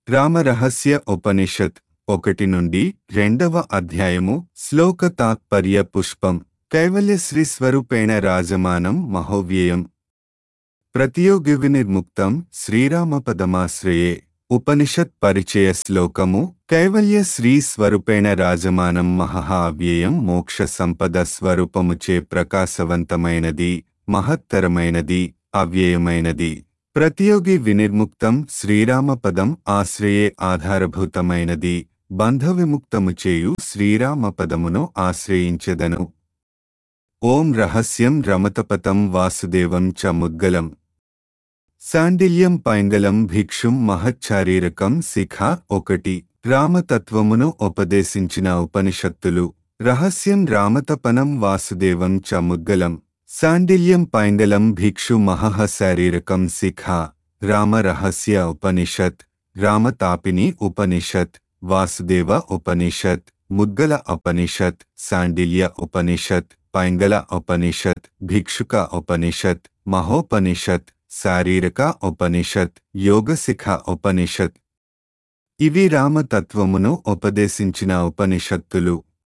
రామరహస్య ఉపనిషత్ ఒకటి నుండి రెండవ అధ్యాయము శ్లోక తాత్పర్య పుష్పం కైవల్య శ్రీ స్వరూపేణ రాజమానం మహోవ్యయం ప్రతియోగి వినిర్ముక్తం శ్రీరామపదమాశ్రయే ఉపనిషత్ పరిచయ శ్లోకము కైవల్య శ్రీ స్వరూపేణ రాజమానం మహా అవ్యయం మోక్ష సంపద స్వరూపముచే ప్రకాశవంతమైనది మహత్తరమైనది అవ్యయమైనది ప్రతియోగి వినిర్ముక్తం శ్రీరామపదం ఆశ్రయే ఆధారభూతమైనది బంధ విముక్తము చేయు శ్రీరామపదమును ఆశ్రయించెదను ఓం రహస్యం రమతపతం వాసుదేవం చ ముద్గలం శాండిల్యం పైంగలం భిక్షుం మహచ్చారీరకం శిఖ ఒకటి రామతత్వమును ఉపదేశించిన ఉపనిషత్తులు రహస్యం రామతపనం వాసుదేవం చ ముద్గలం శాండిల్యం పైంగలం భిక్షు మహః శారీరకం శిఖ రామ రహస్య ఉపనిషత్ రామతాపిని ఉపనిషత్ వాసుదేవ ఉపనిషత్ ముద్గల ఉపనిషత్ శాండిల్య ఉపనిషత్ పైంగల ఉపనిషత్ భిక్షుక ఉపనిషత్ మహోపనిషత్ శారీరక ఉపనిషత్ యోగశిఖ ఉపనిషత్ ఇవి రామతత్వమును ఉపదేశించిన ఉపనిషత్తులు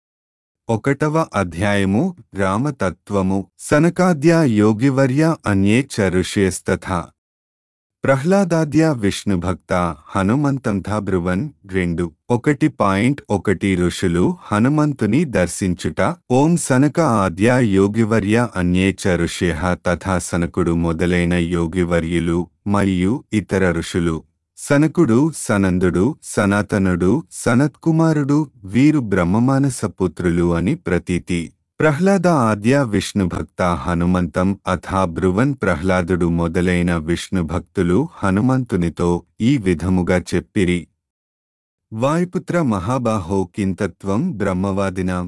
ఒకటవ అధ్యాయము రామతత్వము సనకాద్య యోగివర్య అన్యే చ ఋషయస్తథా ప్రహ్లాదాద్య విష్ణుభక్త హనుమంతంథ బ్రువన్ రెండు ఒకటి పాయింట్ ఒకటి ఋషులు హనుమంతుని దర్శించుట ఓం సనక ఆద్య యోగివర్య అన్యే చ ఋషయ తథా సనకుడు మొదలైన యోగివర్యులు మరియు ఇతర ఋషులు సనకుడు సనందుడు సనాతనుడు సనత్కుమారుడు వీరు బ్రహ్మమానస పుత్రులు అని ప్రతీతి ప్రహ్లాద ఆద్య విష్ణుభక్త హనుమంతం అథా బ్రువన్ ప్రహ్లాదుడు మొదలైన విష్ణుభక్తులు హనుమంతునితో ఈ విధముగా చెప్పిరి వాయుపుత్ర మహాబాహో కింతత్వం బ్రహ్మవాదినాం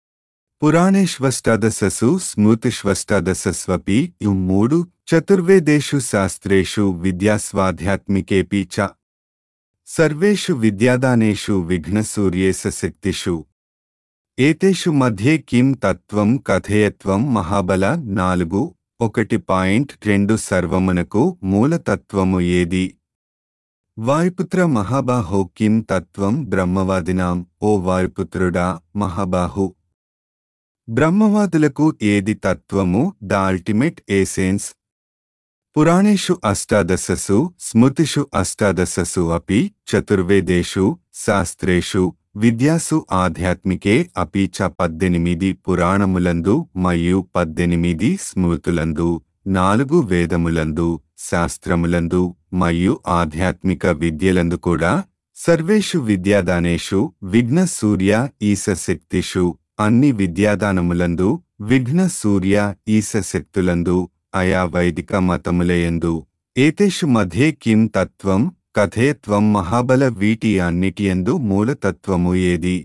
పురాణేష్వష్టాదశసు స్మృతిష్వష్టాదశస్వపి యు మూడు చతుర్వేదేషు శాస్త్రేషు విద్యాస్వాధ్యాత్మికేపి చ సర్వేషు విద్యాదానేషు విఘ్నసూర్యేస శక్తిషు ఏతేషు మధ్యే కిం తత్వం కథేయత్వం మహాబల నాలుగు ఒకటి పాయింట్ రెండు సర్వమునకు మూలతత్వము ఏది వాయుపుత్ర మహాబాహో కిం తత్వం బ్రహ్మవాదినాం ఓ వాయుపుత్రుడా మహాబాహు బ్రహ్మవాదులకు ఏది తత్వము ద అల్టిమేట్ ఏసెన్స్ పురాణేషు అష్టాదశసు స్మృతిషు అష్టాదశసు అపి చతుర్వేదేషు శాస్త్రేషు విద్యాసు ఆధ్యాత్మికే అపి చ పద్దెనిమిది పురాణములందు మరియు పద్దెనిమిది స్మృతులందు నాలుగు వేదములందు శాస్త్రములందు మరియు ఆధ్యాత్మిక విద్యలందు కూడా సర్వేషు విద్యాదానేషు విఘ్న సూర్య ఈశశక్తిషు అన్ని విద్యాదానములందు విఘ్న సూర్య ఈశశక్తులందు అయా వైదిక మతములయందు ఏతేషు మధ్యే కిం తత్వం కథేత్వం మహాబల వీటి అన్నిటియందు మూలతత్వము ఏది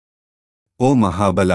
ఓ మహాబల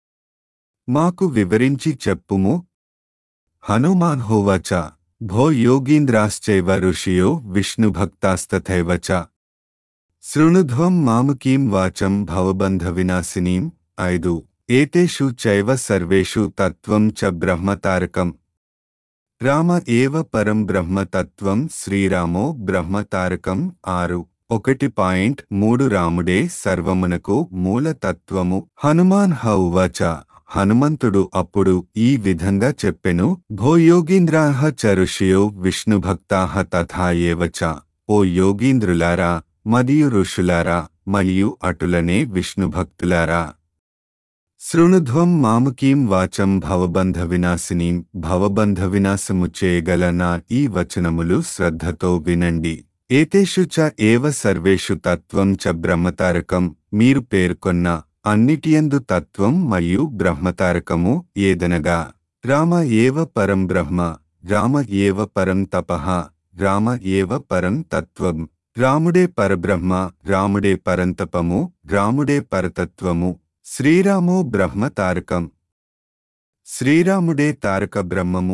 మాకు వివరించి చెప్పుము హనుమాన్ హోవచ భో యోగీంద్రాశ్చైవ ఋషియో విష్ణుభక్తాస్తథైవ చ శృణుధ్వం మాముకీం వాచం భవబంధ వినాశినీం ఐదు ఏతేషు చైవ సర్వేషు తత్వం చ బ్రహ్మతారకం రామ ఏవ పరం బ్రహ్మతత్వం శ్రీరామో బ్రహ్మతారకం ఆరు ఒకటి పాయింట్ మూడు రాముడే సర్వమునకు మూలతత్వము హనుమాన్ హౌవచ హనుమంతుడు అప్పుడు ఈ విధంగా చెప్పెను భోయోగీంద్రాహ చ ఋషియో విష్ణుభక్తాహ తథా ఏవచ ఓ యోగీంద్రులారా మరియు ఋషులారా మరియు అటులనే విష్ణుభక్తులారా శృణుధ్వం మామకీం వాచం భవబంధ వినాశినీం భవబంధ వినాశము చేయగల నా ఈ వచనములు శ్రద్ధతో వినండి ఏతేషు చ ఏవ సర్వేషు తత్వం చ బ్రహ్మతారకం మీరు పేర్కొన్న అన్నిటియందు తత్వం మరియు బ్రహ్మతారకము ఏదనగా రామ ఏవ పరం బ్రహ్మ రామ ఏవ పరం తపః రామ ఏవ పరం తత్వం రాముడే పరబ్రహ్మ రాముడే పరంతపము రాముడే పరతత్వము శ్రీరామో బ్రహ్మ తారకం శ్రీరాముడే తారక బ్రహ్మము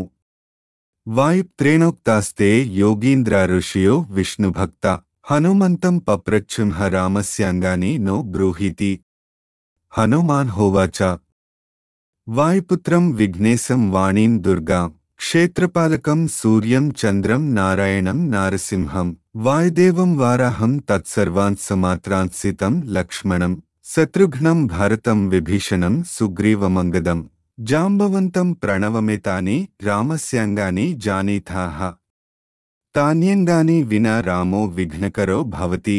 వాయుప్త్రేణోక్తాస్తే యోగీంద్ర ఋషియో విష్ణుభక్త హనుమంతం పప్రచ్చుంహ రామస్యాంగాని నో బ్రూహీతి హనుమాన్ హోవాచ వాయుపుత్రం విఘ్నేశం వాణీం దుర్గాం క్షేత్రపాలకం సూర్యం చంద్రం నారాయణం నారసింహం వాయుదేవం వారాహం తత్సర్వాన్ సమాత్రాంసితం లక్ష్మణం శత్రుఘ్నం భరతం విభీషణం సుగ్రీవమంగదం జాంబవంతం ప్రణవమితాని రామస్యాంగాని జానీథాః తాన్యంగాని వినా రామో విఘ్నకరో భవతి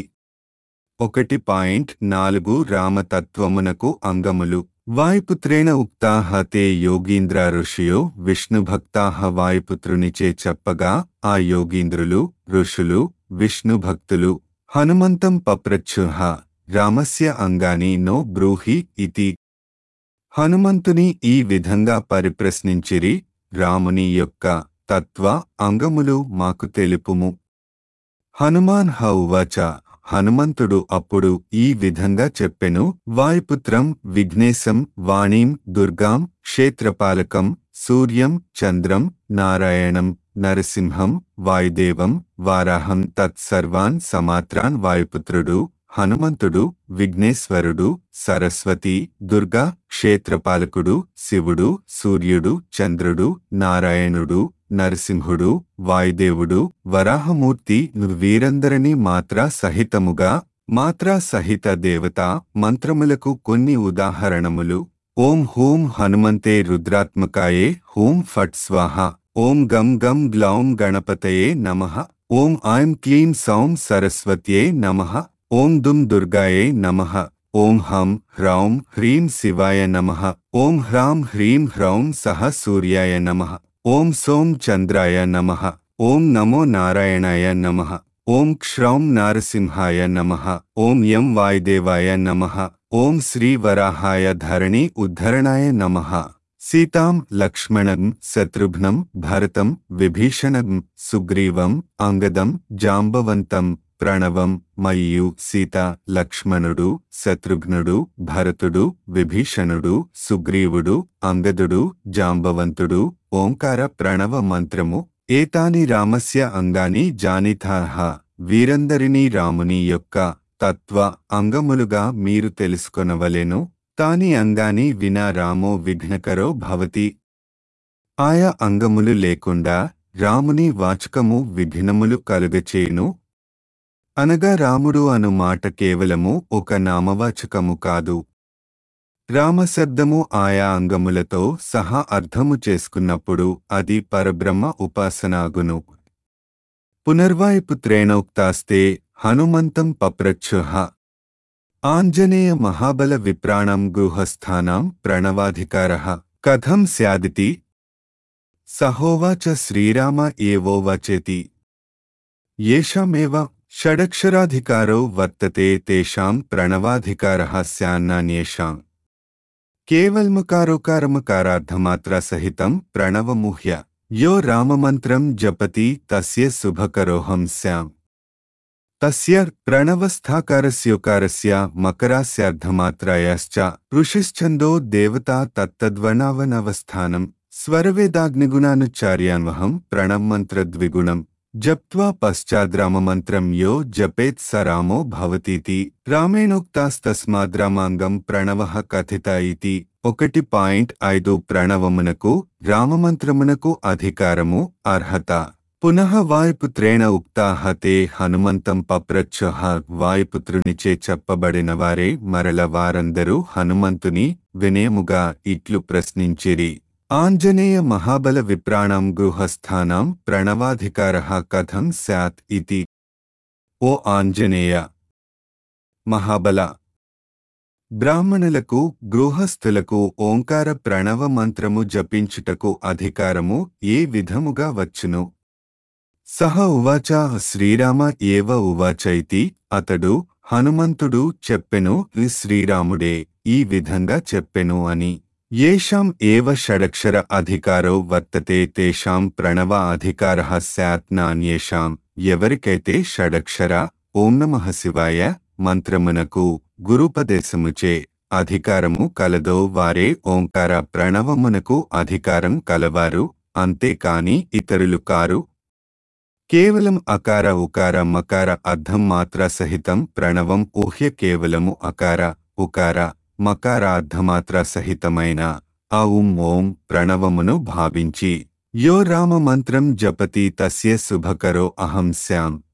ఒకటి పాయింట్ నాలుగు రామతత్వమునకు అంగములు వాయుపుత్రేణ ఉక్తాహ తే యోగీంద్ర ఋషియో విష్ణుభక్తాహ వాయుపుత్రునిచే చెప్పగా ఆ యోగీంద్రులు ఋషులు విష్ణుభక్తులు హనుమంతం పప్రచ్చుహ రామస్య అంగాని నో బ్రూహి ఇతి హనుమంతుని ఈ విధంగా పరిప్రశ్నించిరి రాముని యొక్క తత్వ అంగములు మాకు తెలుపుము హనుమాన్ హ ఉవాచ హనుమంతుడు అప్పుడు ఈ విధంగా చెప్పెను వాయుపుత్రం విఘ్నేశం వాణీం దుర్గాం క్షేత్రపాలకం సూర్యం చంద్రం నారాయణం నరసింహం వాయుదేవం వారాహం తత్సర్వాన్ సమాత్రాన్ వాయుపుత్రుడు హనుమంతుడు విఘ్నేశ్వరుడు సరస్వతి దుర్గా క్షేత్రపాలకుడు శివుడు సూర్యుడు చంద్రుడు నారాయణుడు నరసింహుడు వాయుదేవుడు వరాహమూర్తి వీరందరినీ మాత్రా సహితముగా మాత్రా సహిత దేవత మంత్రములకు కొన్ని ఉదాహరణములు ఓం హూం హనుమంతే రుద్రాత్మకాయే హూం ఫట్ స్వాహ ఓం గం గం గ్లౌం గణపతయే నమః ఓం ఐం క్లీం సౌం సరస్వత్యే నమః ఓం దుం దుర్గాయే నమః ఓం హం హ్రౌం హ్రీం శివాయ నమః ఓం హ్రాం హ్రీం హ్రౌం సహ సూర్యాయ నమః ఓం సోం చంద్రాయ నమః ఓం నమో నారాయణాయ నమః ఓం క్షౌం నారసింహాయ నమః ఓం యం వాయుదేవాయ నమః ఓం శ్రీ వరాహాయ ధరణి ఉద్ధరణాయ నమః సీతాం లక్ష్మణం శత్రుఘ్నం భరతం విభీషణం సుగ్రీవం అంగదం జాంబవంతం ప్రణవం మయ్యు సీత లక్ష్మణుడు శత్రుఘ్నుడు భరతుడు విభీషణుడు సుగ్రీవుడు అంగదుడు జాంబవంతుడు ఓంకార ప్రణవ మంత్రము ఏతాని రామస్య అంగాని జానిథాహ వీరందరినీ రాముని యొక్క తత్వ అంగములుగా మీరు తెలుసుకొనవలెను తాని అంగాని వినా రామో విఘ్నకరో భవతి ఆయా అంగములు లేకుండా రాముని వాచకము విఘ్నములు కలుగచేయును అనగా రాముడు అను మాట కేవలము ఒక నామవాచకము కాదు రామశబ్దము ఆయా అంగములతో సహా అర్థము చేసుకున్నప్పుడు అది పరబ్రహ్మ ఉపాసనాగును పునర్వాయుపుత్రేణోక్తాస్తే హనుమంతం పప్రచ్చుహ ఆంజనేయ మహాబల విప్రాణం గృహస్థానాం ప్రణవాధికార కథం స్యాదితి సహోవాచ శ్రీరామ ఏవోవచేతి येषामेव షడక్షరాధికారో వర్తతే తేషాం ప్రణవాధికారः స్యాన్నాన్యేషాం కేవల్మకారోకారమకారార్థమాత్రా సహితం ప్రణవముహ్య యో రామమంత్రం జపతి తస్య శుభకరోహం స్యాం తస్య ప్రణవస్థాకారస్యోకారస్య మకరాస్యార్థమాత్రాయాశ్చ ఋషిశ్చందో దేవతా తత్తద్వనావనవస్థానం స్వరవేదాగ్నిగుణానుచార్యాన్వహం ప్రణమ్మంత్రద్విగుణం జప్త్వా పశ్చాద్రామమంత్రం యో జపేత్ స రామో భవతీతి రామేణోక్తాస్తస్మాద్రామాంగం ప్రణవః కథిత ఇతి ఒకటి పాయింట్ ఐదు ప్రణవమునకు రామమంత్రమునకు అధికారము అర్హత పునః వాయుపుత్రేణ ఉక్తాహ తే హనుమంతం పప్రచ్చుహ వాయుపుత్రునిచే చెప్పబడిన వారే మరల వారందరూ హనుమంతుని వినయముగా ఇట్లు ప్రశ్నించిరి ఆంజనేయ మహాబల విప్రాణం గృహస్థానాం ప్రణవాధికార కథం స్యాత్ ఇతి ఓ ఆంజనేయ మహాబల బ్రాహ్మణులకు గృహస్థులకు ఓంకార ప్రణవ మంత్రము జపించుటకు అధికారము ఏ విధముగా వచ్చును సహ ఉవాచ శ్రీరామ ఏవ ఉవాచైతి అతడు హనుమంతుడు చెప్పెను "ఈ శ్రీరాముడే ఈ విధంగా చెప్పెను అని ఏషాం ఏవ షడక్షర అధికారో వర్తతే తేషాం ప్రణవ అధికార స్యాత్ నాన్యేషాం ఎవరికైతే షడక్షర ఓం నమః శివాయ మంత్రమునకు గురుపదేశముచే అధికారము కలదో వారే ఓంకార ప్రణవమునకు అధికారం కలవారు అంతేకాని ఇతరులు కారు కేవలం అకార ఉకార మకార అర్థం మాత్ర సహితం ప్రణవం ఊహ్య కేవలము అకార ఉకార మకార అర్ధమాత్ర సహితమైన ఆ ఉం ఓం ప్రణవమును భావించి యో రామ మంత్రం జపతి తస్య శుభకరో అహం శ్యాం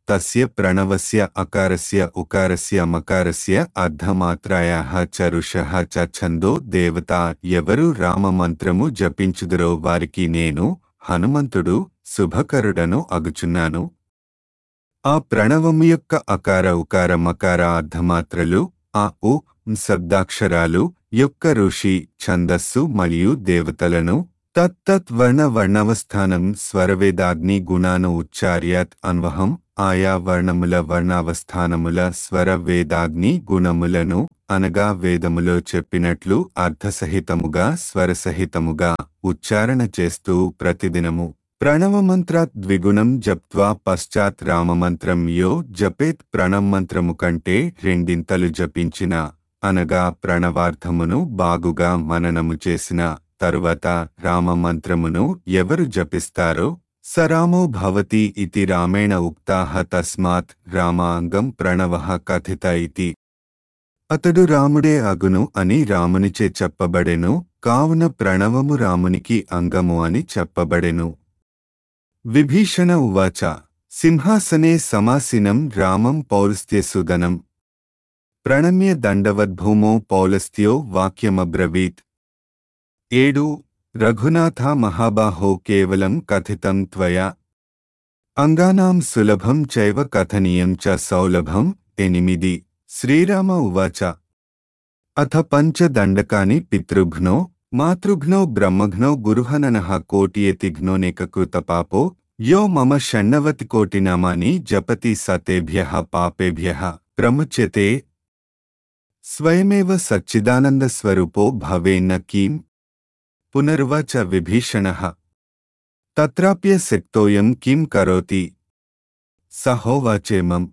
తస్య ప్రణవస్య అకారస్య ఉకారస్య మకారస్య అర్ధమాత్రాయాః చరుషః చ ఛందో దేవత ఎవరు రామమంత్రము జపించుదురో వారికి నేను హనుమంతుడు శుభకరుడను అగుచున్నాను ఆ ప్రణవము యొక్క అకార ఉకార మకార అర్ధమాత్రలు ఆ ఉ శబ్దాక్షరాలు యొక్క ఋషి ఛందస్సు మరియు దేవతలను తత్తత్ వర్ణ వర్ణావస్థానం స్వరవేదాగ్ని గుణాను ఉచ్చార్యాత్ అన్వహం ఆయా వర్ణముల వర్ణావస్థానముల స్వర వేదాగ్ని గుణములను అనగా వేదములో చెప్పినట్లు అర్థసహితముగా స్వరసహితముగా ఉచ్చారణ చేస్తూ ప్రతిదినము ప్రణవమంత్రాత్ ద్విగుణం జప్త్వా పశ్చాత్ రామమంత్రం యో జపేత్ ప్రణవమంత్రము కంటే రెండింతలు జపించిన అనగా ప్రణవార్థమును బాగుగా మననము చేసిన తరువాత రామమంత్రమును ఎవరు జపిస్తారో సరామో భవతి ఇతి రామేణ ఉక్తాహ తస్మాత్ రామాంగం ప్రణవః కథిత ఇతి అతడు రాముడే అగును అని రామునిచే చెప్పబడెను కావున ప్రణవము రామునికి అంగము అని చెప్పబడెను విభీషణ ఉవాచ సింహాసనే సమాసినం రామం పౌలస్త్యసుదనం ప్రణమ్య దండవద్భూమో పౌలస్త్యో వాక్యమబ్రవీత్ ఏడు రఘునాథ మహాబాహో కేవలం కథితం త్వయా అంగానాం సులభం చైవ కథనీయం చ సౌలభం ఎనిమిది శ్రీరామ ఉవాచ అథ పంచదండకాని పితృఘ్నో మాతృఘ్నో బ్రహ్మఘ్నో గురుహననః కోటియతిఘ్నోనేకకృతపాపో యో మమ షణ్ణవతి కోటినామాని జపతి సతేభ్యః పాపేభ్యః ప్రముచ్యతే స్వయమేవ సచ్చిదానందస్వరూపో భవేన్న కీం పునరువాచ విభీషణः తత్రాప్యశక్తోయం కిం కరోతి సహోవాచేమం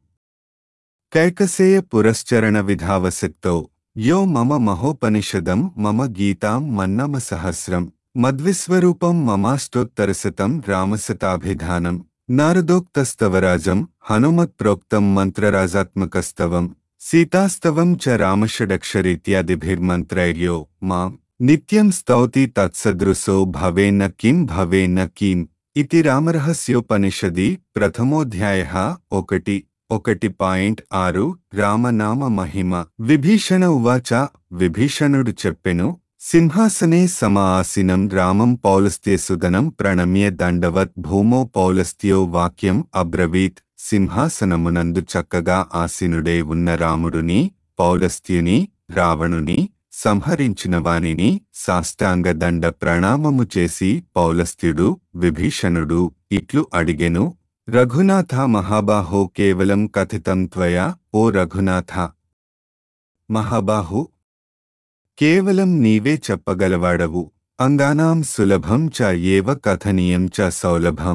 కైకసేయ పురశ్చరణ విధావసక్తో యో మమ మహోపనిషదం మమ గీతాం మన్నమ సహస్రం మద్విస్వరూపం మమాష్టోత్తరశతం రామశతాభిధానం నారదోక్తస్తవరాజం హనుమత్ప్రోక్తం మంత్రరాజాత్మకస్తవం సీతాస్తవం చ రామషడక్షరీత్యాదిభిర్మంత్రైర్యో మాం నిత్యం స్తౌతి తత్సదృశో భవేన్న కిం భవేన్న కిం ఇతి రామరహస్యోపనిషది ప్రథమోధ్యాయ ఒకటి ఒకటి పాయింట్ ఆరు రామనామ మహిమ విభీషణ ఉవాచ విభీషణుడు చెప్పెను సింహాసనే సమాసీనం రామం పౌలస్త్యసుదనం ప్రణమ్య దండవత్ భూమో పౌలస్త్యో వాక్యం అబ్రవీత్ సింహాసనమునందు చక్కగా ఆసీనుడై ఉన్న రాముడుని పౌలస్త్యుని రావణుని సంహరించిన వానిని సాష్టాంగ దండ ప్రణామము చేసి పౌలస్త్యుడు విభీషణుడు ఇట్లు అడిగెను రఘునాథ మహాబాహో కేవలం కథితం త్వయా ఓ రఘునాథ మహాబాహు కేవలం నీవే చెప్పగలవాడవు అంగానాం సులభం చ ఏవ కథనీయం చ సౌలభం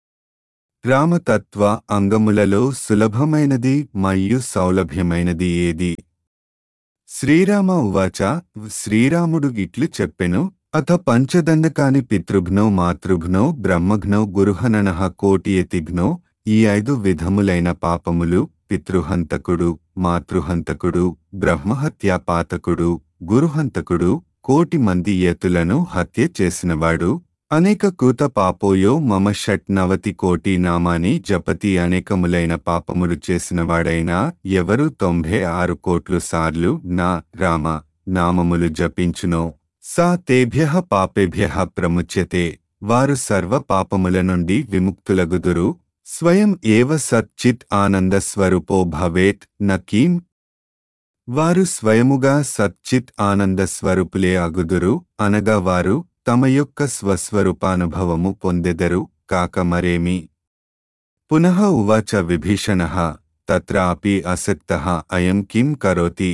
రామతత్వ అంగములలో సులభమైనది మరియు సౌలభ్యమైనది ఏది శ్రీరామ ఉవాచ శ్రీరాముడు ఇట్లు చెప్పెను అథ పంచదండకాని పితృఘ్నో మాతృఘ్నో బ్రహ్మఘ్నో గురుహననః కోటియతిఘ్నో ఈ ఐదు విధములైన పాపములు పితృహంతకుడు మాతృహంతకుడు బ్రహ్మహత్యాపాతకుడు గురుహంతకుడు కోటి మంది యతులను హత్య చేసినవాడు అనేక కృత పాపోయో మమ షట్ నవతి కోటి నామాని జపతి అనేకములైన పాపములు చేసినవాడైనా ఎవరు తొంభై ఆరు కోట్లు సార్లు నా రామ నామములు జపించునో సా తేభ్య పాపేభ్య ప్రముచ్యతే వారు సర్వ పాపముల నుండి విముక్తులగుదురు స్వయం ఏవ సచ్చిత్ ఆనంద స్వరూపో భవేత్ నకీం వారు స్వయముగా సచ్చిత్ ఆనంద స్వరూపులే అగుదురు అనగా వారు తమ యొక్క స్వస్వరూపానుభవము పొందెదరు కాక మరేమి పునః ఉవాచ విభీషణ తత్రాపి అసక్త అయం కిం కరోతి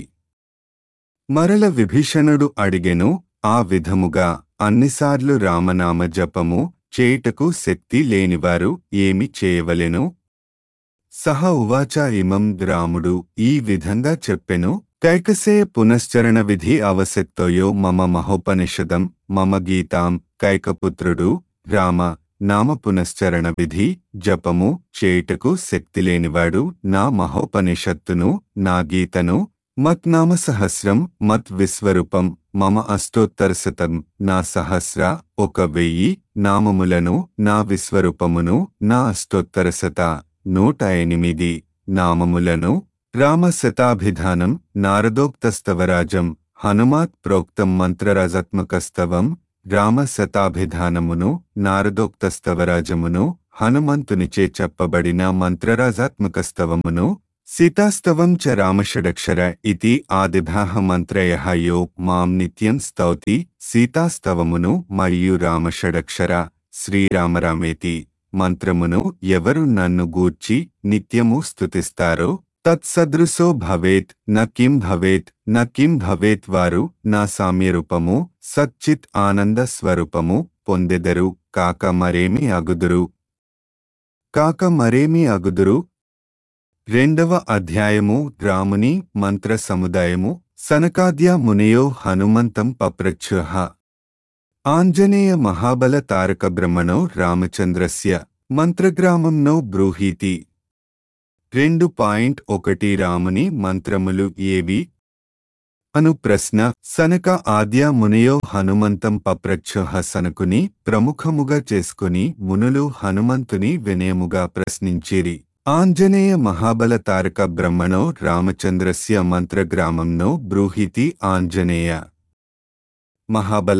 మరల విభీషణుడు అడిగెను ఆ విధముగా అన్నిసార్లు రామనామ జపము చేయుటకు శక్తి లేనివారు ఏమి చేయవలెను సహ ఉవాచ ఇమం రాముడు ఈ విధంగా చెప్పెను కైకసేయ పునశ్చరణ విధి అవసక్తోయో మమ మహోపనిషదం మమ గీతాం కైకపుత్రుడు రామ నామ పునశ్చరణ విధి జపము చేయుటకు శక్తి లేనివాడు నా మహోపనిషత్తును నా గీతను మత్ నామ సహస్రం మత్ విశ్వరూపం మమ అష్టోత్తరశతం నా సహస్ర ఒక వెయ్యి నామములను నా విశ్వరూపమును నా అష్టోత్తరశత నూట ఎనిమిది నామములను రామశతాభిధానం నారదోక్తస్తవరాజం హనుమాత్ ప్రోక్తం మంత్రరాజాత్మకస్తవం రామశతాభిధానమును నారదోక్తస్తవరాజమును హనుమంతునిచే చెప్పబడిన మంత్రరాజాత్మకస్తవమును సీతాస్తవం చ రామషడక్షర ఇతి ఆదిభాహ మంత్రయ యో మాం నిత్యం స్తౌతి సీతాస్తవమును మరియు రామషడక్షర శ్రీరామరామేతి మంత్రమును ఎవరు నన్ను గూర్చి నిత్యము స్తుతిస్తారో తత్సదృశో భవేత్ న కిం భవేత్ న కిం భవేత్ వారు నా సామ్యరూపము సచ్చిత్ ఆనంద స్వరూపము పొందెదరు కాక మరేమి అగుదురు కాక మరేమి అగుదురు రెండవ అధ్యాయము రాముని మంత్ర సముదాయము సనకాద్య మునయో హనుమంతం పప్రచ్చుహ ఆంజనేయ మహాబల తారక బ్రహ్మణో రామచంద్రస్య మంత్రగ్రామం నో బ్రూహీతి రెండు పాయింట్ ఒకటి రాముని మంత్రములు ఏవి అను ప్రశ్న సనక ఆద్య మునయో హనుమంతం పప్రచ్చుహ సనకుని ప్రముఖముగా చేసుకుని మునులు హనుమంతుని వినయముగా ప్రశ్నించిరి ఆంజనేయ మహాబల తారక బ్రహ్మణో రామచంద్రస్య మంత్రగ్రామంనో బ్రూహితి ఆంజనేయ మహాబల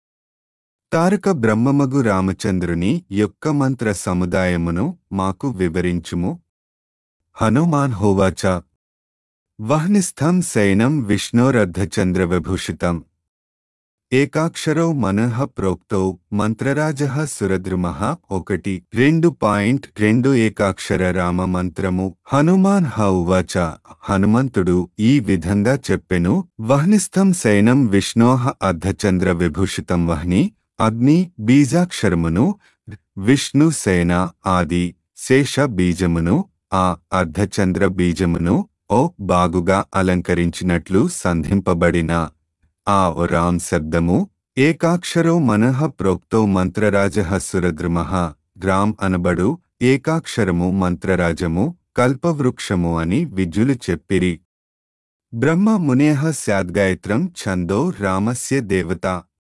తారక బ్రహ్మమగు రామచంద్రుని యొక్క మంత్ర సముదాయమును మాకు వివరించుము హనుమాన్ హోవాచ వహ్నిస్థం శయనం విష్ణోరర్ధచంద్రవిభూషితం ఏకాక్షరౌ మనః ప్రోక్తౌ మంత్రరాజ సురద్రుమః ఒకటి రెండు పాయింట్ రెండు ఏకాక్షర రామ మంత్రము హనుమాన్ హ ఉవాచ హనుమంతుడు ఈ విధంగా చెప్పెను వహ్నిస్థం శయనం విష్ణోహ అర్ధచంద్ర విభూషితం వహ్ని అగ్ని బీజాక్షరమును విష్ణు సేన ఆది శేష బీజమును ఆ అర్ధచంద్ర బీజమును ఓ బాగుగా అలంకరించినట్లు సంధింపబడిన ఆ రామ్ శబ్దము ఏకాక్షరో మనః ప్రోక్తో మంత్రరాజ సురద్రుమః గ్రామ్ అనబడు ఏకాక్షరము మంత్రరాజము కల్పవృక్షము అని విద్యులు చెప్పిరి బ్రహ్మ మునేహ స్యాద్గాయత్రం ఛందో రామస్య దేవత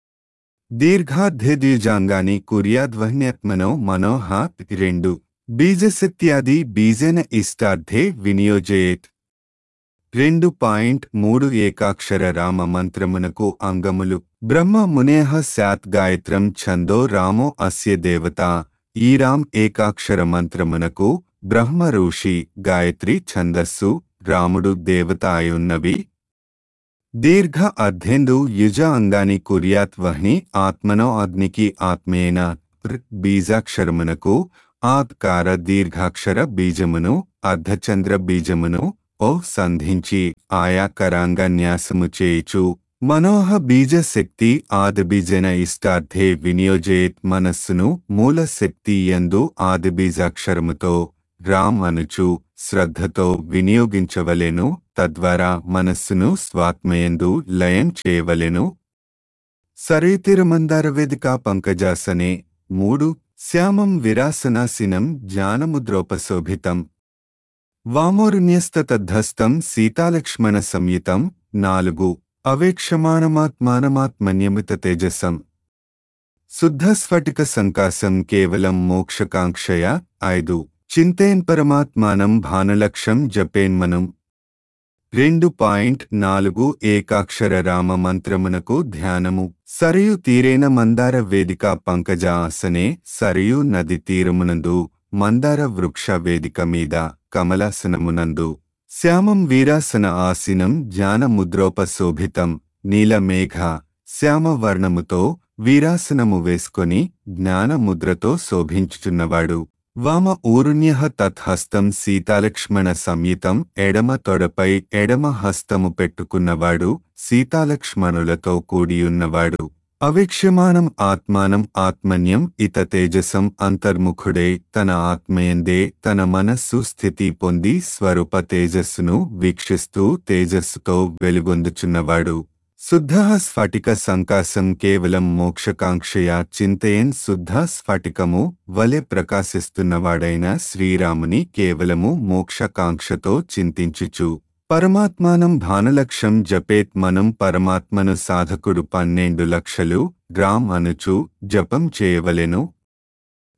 దీర్ఘాధ్యదీజాంగాని కుర్యాద్వహ్న్యాత్మనో మనోహ రెండు బీజశక్త్యాది బీజన ఇష్టార్థే వినియోజయేత్ రెండు పాయింట్ మూడు ఏకాక్షర రామ మంత్రమునకు అంగములు బ్రహ్మ మునేహ స్యాత్ గాయత్రం ఛందో రామో అస్య దేవత ఈ రామ్ ఏకాక్షర మంత్రమునకు బ్రహ్మ ఋషి గాయత్రి ఛందస్సు రాముడు దేవత అయున్నవి దీర్ఘ అర్ధేందు యుజ అంగాని కుర్యాత్ వహ్ని ఆత్మనో అగ్నికి ఆత్మేన బీజాక్షరమునకు ఆత్కార దీర్ఘాక్షర బీజమును అర్ధచంద్ర బీజమును ఓ సంధించి ఆయా కరాంగ న్యాసము చేయుచు మనోహ బీజ శక్తి ఆదిబీజన ఇష్టార్థే వినియోజేత్ మనస్సును మూల శక్తి యందు ఆదిబీజాక్షరముతో రామ్ అనుచు శ్రద్ధతో వినియోగించవలెను తద్వారా మనస్సును స్వాత్మయందు లయం చేయవలెను సరేతిరమందార వేదిక పంకజాసనే మూడు శ్యామం విరాసనాసినం జ్ఞానముద్రోపశోభితం వామోరుణ్యస్తద్ధస్తం సీతాలక్ష్మణ సంయుతం నాలుగు అవేక్షమాణమాత్మానమాత్మన్యమిత తేజసం శుద్ధస్ఫటిక సంకాసం కేవలం మోక్షకాంక్షయ ఐదు చింతేన్ పరమాత్మానం భానులక్ష్యం జపేన్మనం రెండు పాయింట్ నాలుగు ఏకాక్షర రామ మంత్రమునకు ధ్యానము సరియు తీరేన మందార వేదిక పంకజ ఆసనే సరియు నది తీరమునందు మందార వృక్ష వేదిక మీద కమలాసనమునందు శ్యామం వీరాసన ఆసీనం జ్ఞానముద్రోపశోభితం నీలమేఘ శ్యామవర్ణముతో వీరాసనము వేసుకొని జ్ఞానముద్రతో శోభించుచున్నవాడు వామ ఊరుణ్య తత్హస్తం సీతాలక్ష్మణ సంయుతం ఎడమ తొడపై ఎడమ హస్తము పెట్టుకున్నవాడు సీతాలక్ష్మణులతో కూడియున్నవాడు అవిక్ష్యమానం ఆత్మానం ఆత్మన్యం ఇత తేజసం అంతర్ముఖుడై తన ఆత్మయందే తన మనస్సు స్థితి పొంది స్వరూప తేజస్సును వీక్షిస్తూ తేజస్సుతో వెలుగొందుచున్నవాడు శుద్ధ స్ఫటిక సంకాసం కేవలం మోక్షకాంక్షయా చింతయన్ శుద్ధ స్ఫటికము వలె ప్రకాశిస్తున్నవాడైన శ్రీరాముని కేవలము మోక్షకాంక్షతో చింతించుచు పరమాత్మానం భానలక్ష్యం జపేత్ మనం పరమాత్మను సాధకుడు పన్నెండు లక్షలు గ్రామ్ అనుచు జపం చేయవలెను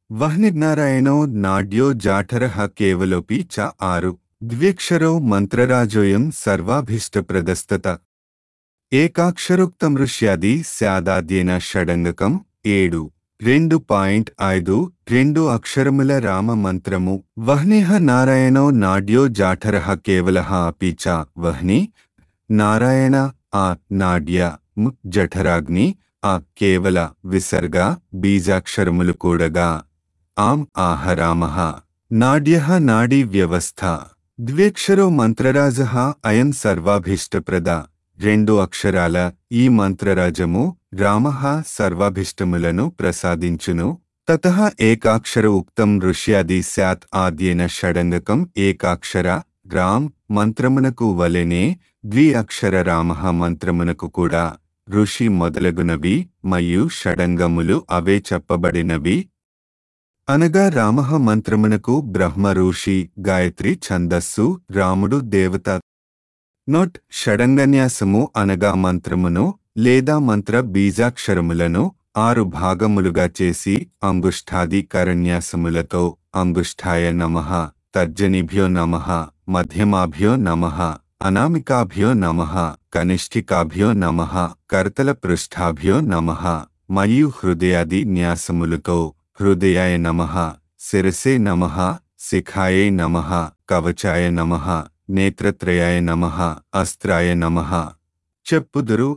వహ్నిర్నారాయణో నాడ్యో జాఠరః కేవలోపి చ ఆరు ద్వ్యక్షరో మంత్రరాజోయం సర్వాభీష్టప్రదస్తత ఏకాక్షరోక్తం ఋష్యాది స్యాదాద్యేన షడంగకం ఏడు రెండు పాయింట్ ఐదు రెండు అక్షరముల రామ మంత్రము వహ్నిహ నారాయణో నాడ్యో జాఠరః కేవలః అపి చ వహ్ని నారాయణ ఆ నాడ్య ము జఠరాగ్ని ఆ కేవల విసర్గ బీజాక్షరములు కూడగా ఆం ఆహ రామః నాడ్యః నాడీ వ్యవస్థ ద్వ్యక్షరో మంత్రరాజః అయం సర్వాభీష్టప్రద రెండు అక్షరాల ఈ మంత్రరాజము రామః సర్వాభిష్టములను ప్రసాదించును తతః ఏకాక్షర ఉక్తం ఋష్యాది స్యాత్ ఆద్యేన షడంగకం ఏకాక్షర రామ్ మంత్రమునకు వలెనే ద్వి అక్షర రామః మంత్రమునకు కూడా ఋషి మొదలగునవి మరియు షడంగములు అవే చెప్పబడినవి అనగా రామః మంత్రమునకు బ్రహ్మ ఋషి గాయత్రి ఛందస్సు రాముడు దేవత నోట్ షడంగన్యాసము అనగా మంత్రమును లేదా మంత్ర బీజాక్షరములను ఆరు భాగములుగా చేసి అంగుష్ఠాది కరణ్యాసములతో అంగుష్ఠాయ నమః తర్జనిభ్యో నమః మధ్యమాభ్యో నమః అనామికాభ్యో నమః కనిష్ఠికాభ్యో నమః కర్తల పృష్ఠాభ్యో నమః మరియు హృదయాది న్యాసములతో హృదయాయ నమః శిరసే నమః శిఖాయై నమః కవచాయ నమః నేత్రత్రయాయ నమః అస్త్రాయ నమః చెప్పుదురు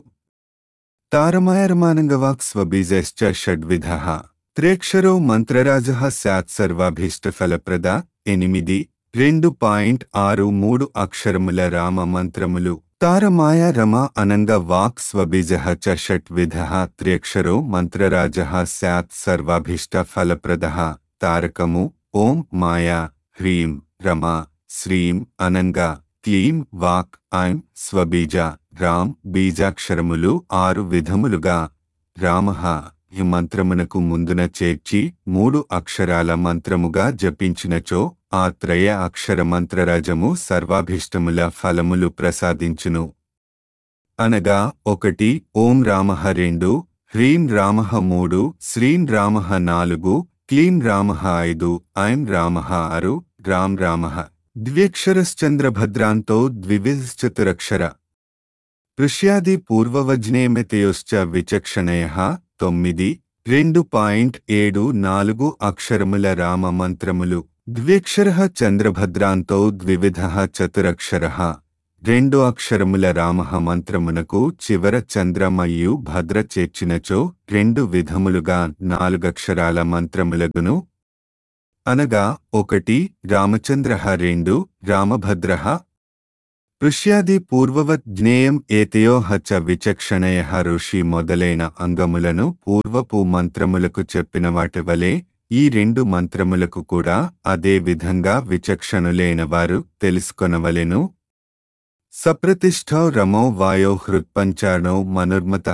తారమాయరమానంగవాక్ స్వబీజశ్చ షడ్విధః త్రేక్షరో మంత్రరాజః స్యాత్ సర్వాభీష్టఫలప్రద ఎనిమిది రెండు పాయింట్ ఆరు మూడు అక్షరముల రామ మంత్రములు తారమాయ రమ అనంగ వాక్ స్వబీజః చ షట్విధః త్ర్యక్షరో మంత్రరాజః స్యాత్ సర్వాభీష్ట ఫలప్రదః తారకము ఓం మాయా హ్రీం రమ శ్రీం అనంగ క్లీం వాక్ ఐం స్వబీజ రామ్ బీజాక్షరములు ఆరు విధములుగా రామః ఈ మంత్రమునకు ముందున చేర్చి మూడు అక్షరాల మంత్రముగా జపించినచో ఆ త్రయ అక్షర మంత్రరాజము సర్వాభీష్టముల ఫలములు ప్రసాదించును అనగా ఒకటి ఓం రామః రెండు హ్రీం రామః మూడు శ్రీం రామః నాలుగు క్లీం రామః ఐదు ఐం రామః ఆరు రామ్ రామః ద్వ్యక్షరశ్చంద్రభద్రాంతో ద్వివిశ్చతురక్షర ఋష్యాది పూర్వవజ్నేమతయోశ్చ విచక్షణయ తొమ్మిది రెండు పాయింట్ ఏడు నాలుగు అక్షరముల రామ మంత్రములు ద్వ్యక్షర చంద్రభద్రాంతో ద్వివిధ చతురక్షర రెండు అక్షరముల రామ మంత్రమునకు చివర చంద్ర మరియు భద్ర చేర్చినచో రెండు విధములుగా నాలుగక్షరాల మంత్రములగును అనగా ఒకటి రామచంద్ర రెండు రామభద్ర ఋష్యాది పూర్వవత్ జ్ఞేయం ఏతయో హచ విచక్షణయ ఋషి మొదలైన అంగములను పూర్వపు మంత్రములకు చెప్పిన వాటి వలె ఈ రెండు మంత్రములకు కూడా అదే విధంగా విచక్షణులైన వారు తెలుసుకొనవలెను సప్రతిష్ఠౌ రమౌ వాయో హృత్పంచాణౌ మనుర్మత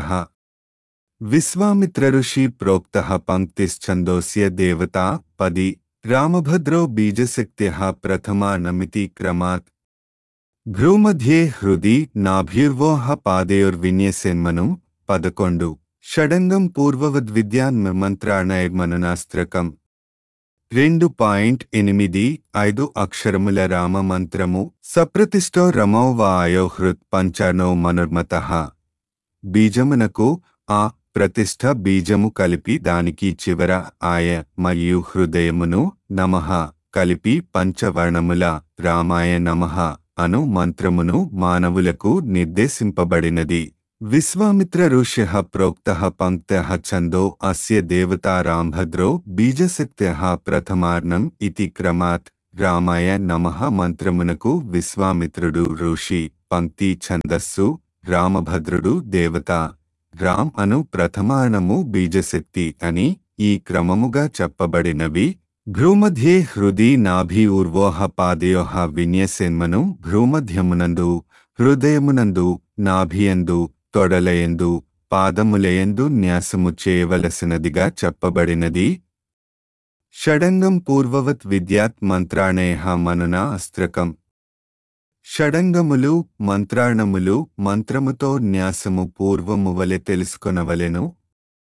విశ్వామిత్ర ఋషి ప్రోక్త పంక్తిశ్చందోస్య దేవతా పది రామభద్రో బీజశక్త్య ప్రథమా నమితి క్రమాత్ భ్రూమధ్యే హృది నాభిర్వోహ పాదయోర్విన్యసేన్మను పదకొండు షడంగం పూర్వవద్విద్యాన్మంత్రాణయమననాస్త్రకం రెండు పాయింట్ ఎనిమిది ఐదు అక్షరముల రామ మంత్రము సప్రతిష్టో రమౌ వాయో హృత్ పంచానో మనుర్మత బీజమునకు ఆ ప్రతిష్ఠ బీజము కలిపి దానికి చివర ఆయ మరియు హృదయమును నమః కలిపి పంచవర్ణముల రామాయ నమః అను మంత్రమును మానవులకు నిర్దేశింపబడినది విశ్వామిత్ర ఋష్య ప్రోక్త పంక్త ఛందో అస్య దేవతారాంభద్రో బీజశక్త్య ప్రథమార్ణం ఇతి క్రమాత్ రామాయ నమః మంత్రమునకు విశ్వామిత్రుడు ఋషి పంక్తి ఛందస్సు రామభద్రుడు దేవత రామ్ అను ప్రథమార్ణము బీజశక్తి అని ఈ క్రమముగా చెప్పబడినవి భ్రూమధ్యే హృది నాభి ఊర్వోహ పాదయోహ విన్యసేన్మను భ్రూమధ్యమునందు హృదయమునందు నాభియందు తొడలయందు పాదములయందు న్యాసము చేయవలసినదిగా చెప్పబడినది షడంగం పూర్వవత్ విద్యాత్ మంత్రాణయ మనునా అస్త్రకం షడంగములు మంత్రాణములు మంత్రముతో న్యాసము పూర్వము వలె తెలుసుకొనవలెను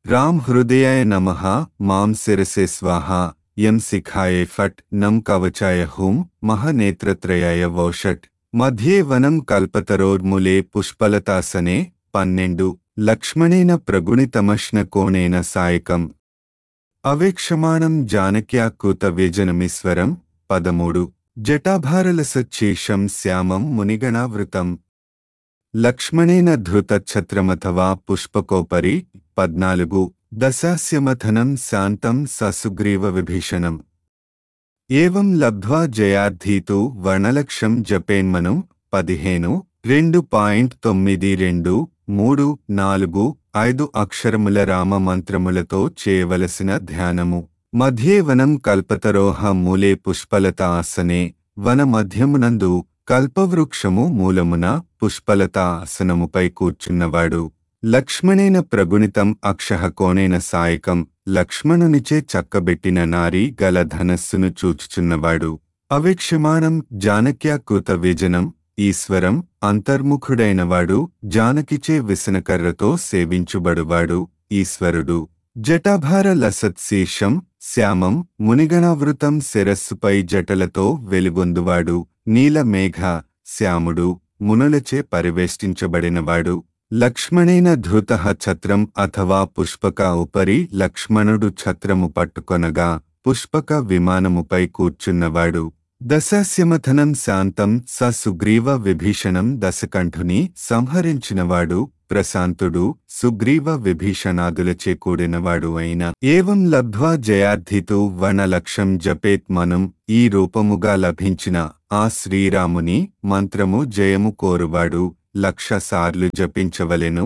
రామ్ హృదయాయ నమః మాం శిరసే స్వాహ యం శిఖాయ ఫట్ నం కవచాయ హూం మహనేత్రత్రయాయ వౌషట్ మధ్యే వనం కల్పతరోర్ములే పుష్పలతాసనే పన్నెండు లక్ష్మణేన ప్రగుణితమశ్న కోణేన సాయకం అవేక్షమాణం జానక్యా కృత వ్యజనమీశ్వరం పదమూడు జటాభారలసచ్చేషం శ్యామం మునిగణావృతం లక్ష్మణేన ధృతఛత్రమథవా పుష్పకోపరి పద్నాలుగు దశాస్యమథనం శాంతం ససుగ్రీవ విభీషణం ఏవం లబ్ధ్వా జయార్థీతు వర్ణలక్షం జపేన్మను పదిహేను రెండు పాయింట్ తొమ్మిది రెండు మూడు నాలుగు ఐదు అక్షరముల రామ మంత్రములతో చేయవలసిన ధ్యానము మధ్యే వనం కల్పతరోహ మూలే పుష్పలత ఆసనే వన మధ్యమునందు కల్పవృక్షము మూలమున పుష్పలత ఆసనముపై కూర్చున్నవాడు లక్ష్మణేన ప్రగుణితం అక్షః కోణేన సాయకం లక్ష్మణునిచే చక్కబెట్టిన నారీ గల ధనస్సును చూచుచున్నవాడు అవేక్షమాణం జానక్యా కృత విజనం ఈశ్వరం అంతర్ముఖుడైనవాడు జానకిచే విసనకర్రతో సేవించుబడువాడు ఈశ్వరుడు జటాభార లసత్శీర్షం శ్యామం మునిగణావృతం శిరస్సుపై జటలతో వెలుగొందువాడు నీలమేఘ శ్యాముడు మునులచే పరివేష్టించబడినవాడు లక్ష్మణేన ధృత ఛత్రం అథవా పుష్పక ఉపరి లక్ష్మణుడు ఛత్రము పట్టుకొనగా పుష్పక విమానముపై కూర్చున్నవాడు దశాస్యమథనం శాంతం స సుగ్రీవ విభీషణం దశకంఠుని సంహరించినవాడు ప్రశాంతుడు సుగ్రీవ విభీషణాదులచే కూడినవాడు అయిన ఏవం లబ్ధ్వా జయార్థితు వనలక్షం జపేత్ మనం ఈ రూపముగా లభించిన ఆ శ్రీరాముని మంత్రము జయము కోరువాడు లక్ష సార్లు జపించవలెను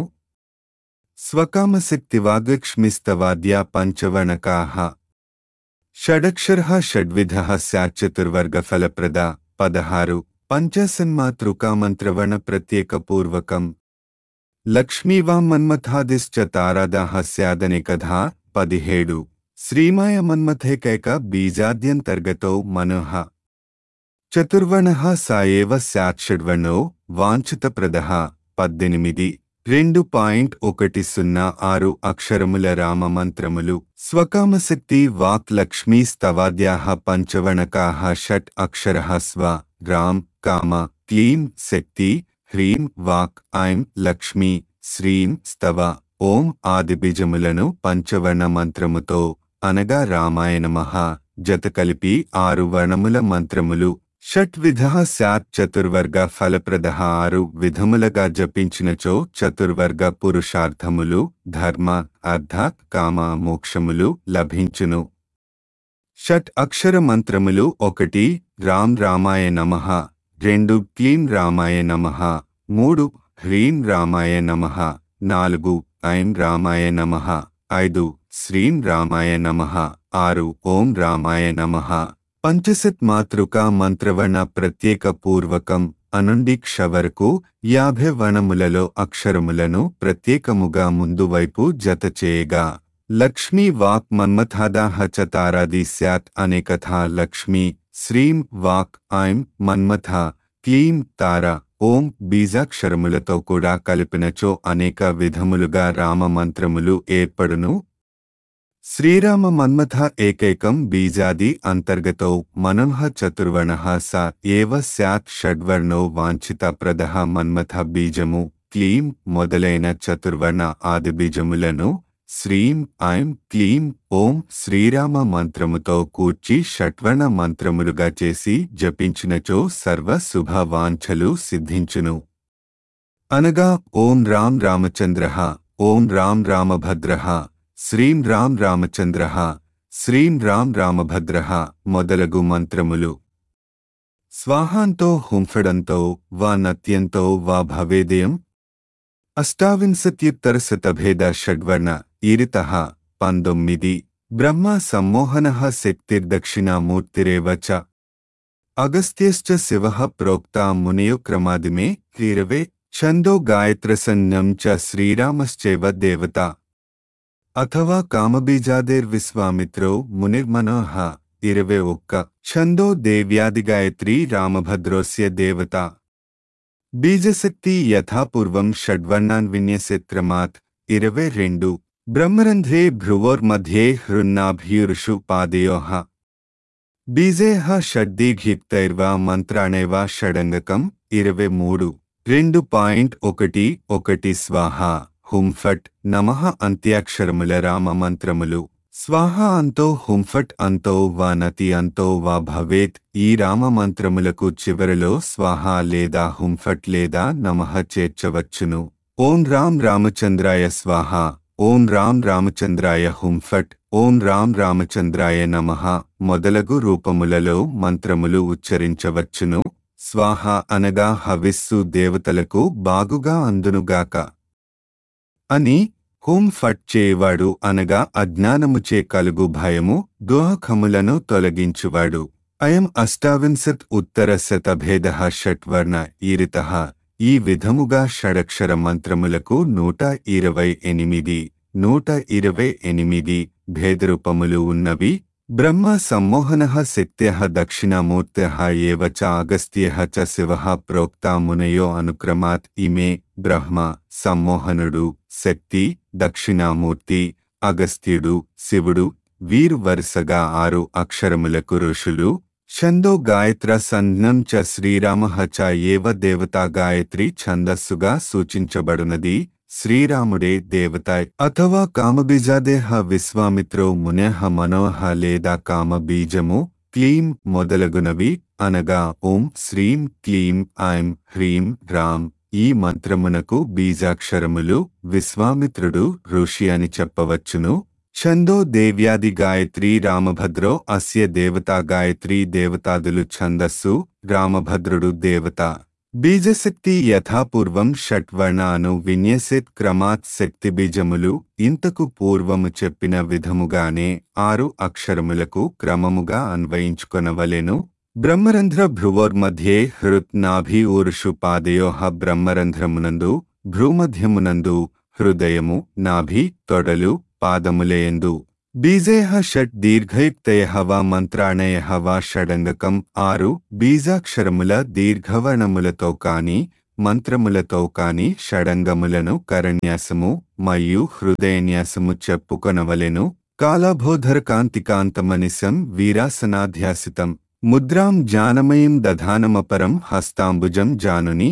స్వకామశక్తివాగక్ష్మిస్తవాద్యా పంచవణకాహ షడక్షర షడ్విధ స్యాచతుర్వర్గఫలప్రద పదహారు పంచసన్మాతృకామంత్రవణ ప్రత్యేకపూర్వకం లక్ష్మీవాం మన్మథాదిశ్చ తారాదాహ స్యాదనికథా పదిహేడు శ్రీమాయ మన్మథేకైక బీజాద్యంతర్గతో మనోహ చతుర్వణ సాయేవ స్యాక్షడ్వణో వాంఛితప్రద పద్దెనిమిది రెండు పాయింట్ ఒకటి సున్నా ఆరు అక్షరముల రామ మంత్రములు స్వకామశక్తి వాక్ లక్ష్మీ స్తవాద్యాః పంచవణకాః షట్ అక్షరః స్వ రామ్ కామ క్లీం శక్తి హ్రీం వాక్ ఐం లక్ష్మీ శ్రీం స్తవ ఓం ఆదిబీజములను పంచవర్ణ మంత్రముతో అనగా రామాయణమః జత కలిపి ఆరు వర్ణముల మంత్రములు షట్విధ స్యాత్ చతుర్వర్గ ఫలప్రద ఆరు విధములుగా జపించినచో చతుర్వర్గ పురుషార్థములు ధర్మ అర్థ కామ మోక్షములు లభించును షట్ అక్షర మంత్రములు ఒకటి రామ్ రామాయ నమః రెండు క్లీం రామాయ నమః మూడు హ్రీం రామాయ నమః నాలుగు ఐం రామాయ నమః ఐదు శ్రీం రామాయ నమః ఆరు ఓం రామాయ నమః పంచసత్ మాతృక మంత్రవర్ణ ప్రత్యేక పూర్వకం అనుండి క్ష వరకు యాభై వనములలో అక్షరములను ప్రత్యేకముగా ముందు వైపు జత చేయగా లక్ష్మీ వాక్ మన్మథాదాహ చ తారాది స్యాత్ అనే కథ లక్ష్మీ శ్రీం వాక్ ఐం మన్మథ క్లీం తార ఓం బీజాక్షరములతో కూడా కలిపినచో అనేక విధములుగా రామ మంత్రములు ఏర్పడును శ్రీరామ మన్మథ ఏకైకం బీజాది అంతర్గతో మనః చతుర్వర్ణ స ఏవ స్యాత్ షడ్వర్ణో వాంఛిత ప్రద మన్మథ బీజము క్లీం మొదలైన చతుర్వర్ణ ఆది బీజములను శ్రీం ఐం క్లీం ఓం శ్రీరామ మంత్రముతో కూర్చి షట్వర్ణ మంత్రములుగా చేసి జపించినచో సర్వ శుభ వాంఛలు సిద్ధించును అనగా ఓం రామ్ రామచంద్ర ఓం రామ్ రామభద్ర శ్రీం రామ్ రామచంద్ర శ్రీం రామ్ రామభద్ర మొదలగు మంత్రములు స్వాహాంతో హుంఫడంతో వా నత్యంతో వా భవేదయం అష్టావింశత్యుత్తరశతభేద షడ్వర్ణ ఈరిత పంతొమ్మిది బ్రహ్మ సమ్మోహన శక్తిర్దక్షిణామూర్తిరేవ చ అగస్త్యశ్చ శివ ప్రోక్తా మునయో క్రమాదిమే క్రీరవే ఛందో గాయత్రసన్నం చ శ్రీరామశ్చైవ దేవత అథవా కామబీజాదేర్విశ్వామిత్రో మునిర్మనోహ ఇరవై ఒక్క ఛందో దేవ్యాదిగాయత్రీ రామభద్రోస్య దేవత బీజశక్తి యథాపూర్వం షడ్వర్ణాన్ విన్యసేత్రమాత్ ఇరవై రెండు బ్రహ్మరంధ్రే భ్రువోర్मध्ये హృన్నాభ్యూరుషు పాదయోః బీజేహ షడ్దీఘిక్తైర్వా మంత్రాణైవా షడంగకం ఇరవై మూడు రెండు పాయింట్ ఒకటి ఒకటి స్వాహ హుంఫట్ నమః అంత్యాక్షరముల రామ మంత్రములు స్వాహ అంతో హుంఫట్ అంతో వా నతి అంతో వా భవేత్ ఈ రామ మంత్రములకు చివరలో స్వాహ లేదా హుంఫట్ లేదా నమః చేర్చవచ్చును ఓం రామ్ రామచంద్రాయ స్వాహ ఓం రామ్ రామచంద్రాయ హుంఫట్ ఓం రామ్ రామచంద్రాయ నమః మొదలగు రూపములలో మంత్రములు ఉచ్చరించవచ్చును స్వాహ అనగా హవిస్సు దేవతలకు బాగుగా అందునుగాక అని హోం ఫట్ చేయవాడు అనగా అజ్ఞానముచే కలుగు భయము దోహకములను తొలగించువాడు అయం అష్టావింశత్ ఉత్తర శతభేద షట్వర్ణ ఈరిత ఈ విధముగా షడక్షర మంత్రములకు నూట ఇరవై ఎనిమిది నూట ఇరవై ఎనిమిది భేదరూపములు ఉన్నవి బ్రహ్మ సమ్మోహన శక్త్య దక్షిణామూర్త్య ఏవ చ అగస్త్య చ శివ ప్రోక్తా మునయో అనుక్రమాత్ ఇమే బ్రహ్మ సమ్మోహనుడు శక్తి దక్షిణామూర్తి అగస్త్యుడు శివుడు వీరు వరుసగా ఆరు అక్షరములకు ఋషులు ఛందో గాయత్ర సంజ్ఞం చ శ్రీరామ చ ఏవ దేవతా గాయత్రి ఛందస్సుగా సూచించబడునది శ్రీరాముడే దేవత అథవా కామబీజాదేహ విశ్వామిత్రో మునః మనోహ లేదా కామబీజము క్లీం మొదలగునవి అనగా ఓం శ్రీం క్లీం ఐం హ్రీం రాం ఈ మంత్రమునకు బీజాక్షరములు విశ్వామిత్రుడు ఋషి అని చెప్పవచ్చును ఛందో దేవ్యాది గాయత్రి రామభద్రో అస్య దేవతా గాయత్రి దేవతాదులు ఛందస్సు రామభద్రుడు దేవత బీజశక్తి యథాపూర్వం షట్వర్ణాను విన్యసేత్ క్రమాత్ శక్తి బీజములు ఇంతకు పూర్వము చెప్పిన విధముగానే ఆరు అక్షరములకు క్రమముగా అన్వయించుకొనవలెను బ్రహ్మరంధ్ర భ్రువోర్మధ్యే హృత్ నాభి ఊరుషు పాదయోహ బ్రహ్మరంధ్రమునందు భ్రూమధ్యమునందు హృదయము నాభి తొడలు పాదములయందు బీజేహ షట్ దీర్ఘయుక్తయ వా మంత్రాణయ వా షడంగకం ఆరు బీజాక్షరముల దీర్ఘవర్ణములతో కాని మంత్రములతో కాని షడంగములను కరణ్యాసము మరియు హృదయన్యాసము చెప్పుకొనవలెను కాలాభోధర కాంతికాంతమనిశం వీరాసనాధ్యాసితం ముద్రాం జానమయం దధానమపరం హస్తాంబుజం జానుని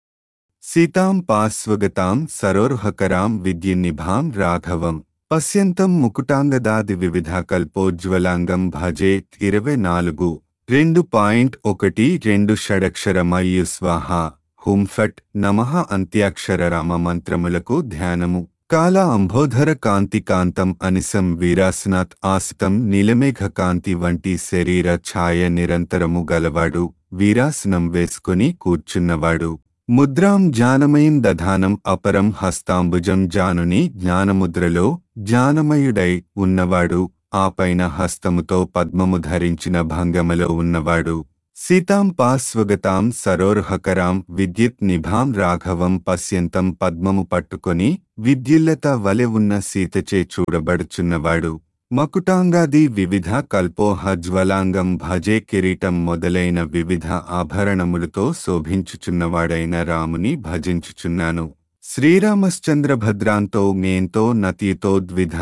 సీతాం పాస్వగతాం సరోర్హకరాం విద్యున్నిభాం రాఘవం పశ్యంతం ముకుటాంగదాది వివిధ కల్పోజ్వలాంగం భజే ఇరవై నాలుగు రెండు పాయింట్ ఒకటి రెండు షడక్షరమయ్యు స్వాహ హుంఫట్ నమః అంత్యాక్షర రామ మంత్రములకు ధ్యానము కాల అంబోధర కాంతి కాంతం అనిసం వీరాసనాత్ ఆసితం నీలమేఘ కాంతి వంటి శరీర ఛాయ నిరంతరము గలవాడు వీరాసనం వేసుకుని కూర్చున్నవాడు ముద్రాం జ్ఞానమయం దధానం అపరం హస్తాంబుజం జానుని జ్ఞానముద్రలో జ్ఞానమయుడై ఉన్నవాడు ఆ పైన హస్తముతో పద్మము ధరించిన భంగములో ఉన్నవాడు సీతాం పాస్వగతాం సరోర్హకరాం విద్యుత్ నిభాం రాఘవం పశ్యంతం పద్మము పట్టుకొని విద్యుల్లత వలె ఉన్న సీతచే చూడబడుచున్నవాడు మకుటాంగాది వివిధ కల్పోహ జ్వలాంగం భజే కిరీటం మొదలైన వివిధ ఆభరణములతో శోభించుచున్నవాడైన రాముని భజించుచున్నాను శ్రీరామశ్చంద్ర భద్రాంతో జ్ఞేంతో నతీతో ద్విధ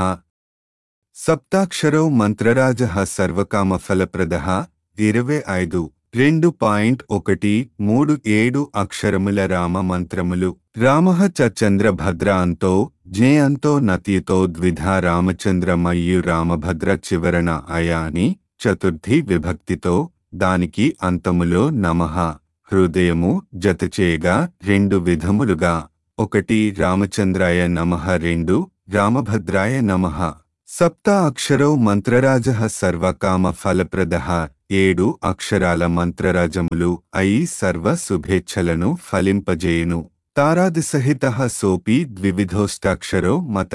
సప్తాక్షరో మంత్రరాజ సర్వకామ ఫలప్రద ఇరవై ఐదు రెండు పాయింట్ ఒకటి మూడు ఏడు అక్షరముల రామ మంత్రములు రామ చ చంద్రభద్ర అంతో జ్ఞే అంతో నతితో ద్విధ రామచంద్ర మయ్యు రామభద్ర చివరన అయా అని చతుర్థి విభక్తితో దానికి అంతములో నమః హృదయము జతచేయగా రెండు విధములుగా ఒకటి రామచంద్రాయ నమః రెండు రామభద్రాయ నమః సప్త అక్షరో మంత్రరాజ సర్వకామ ఫలప్రద ఏడు అక్షరాల మంత్రరాజములు అయి సర్వ శుభేచ్ఛలను ఫలింపజేయును తారాదిసహిత సోపి ద్వివిధోష్టాక్షరో మత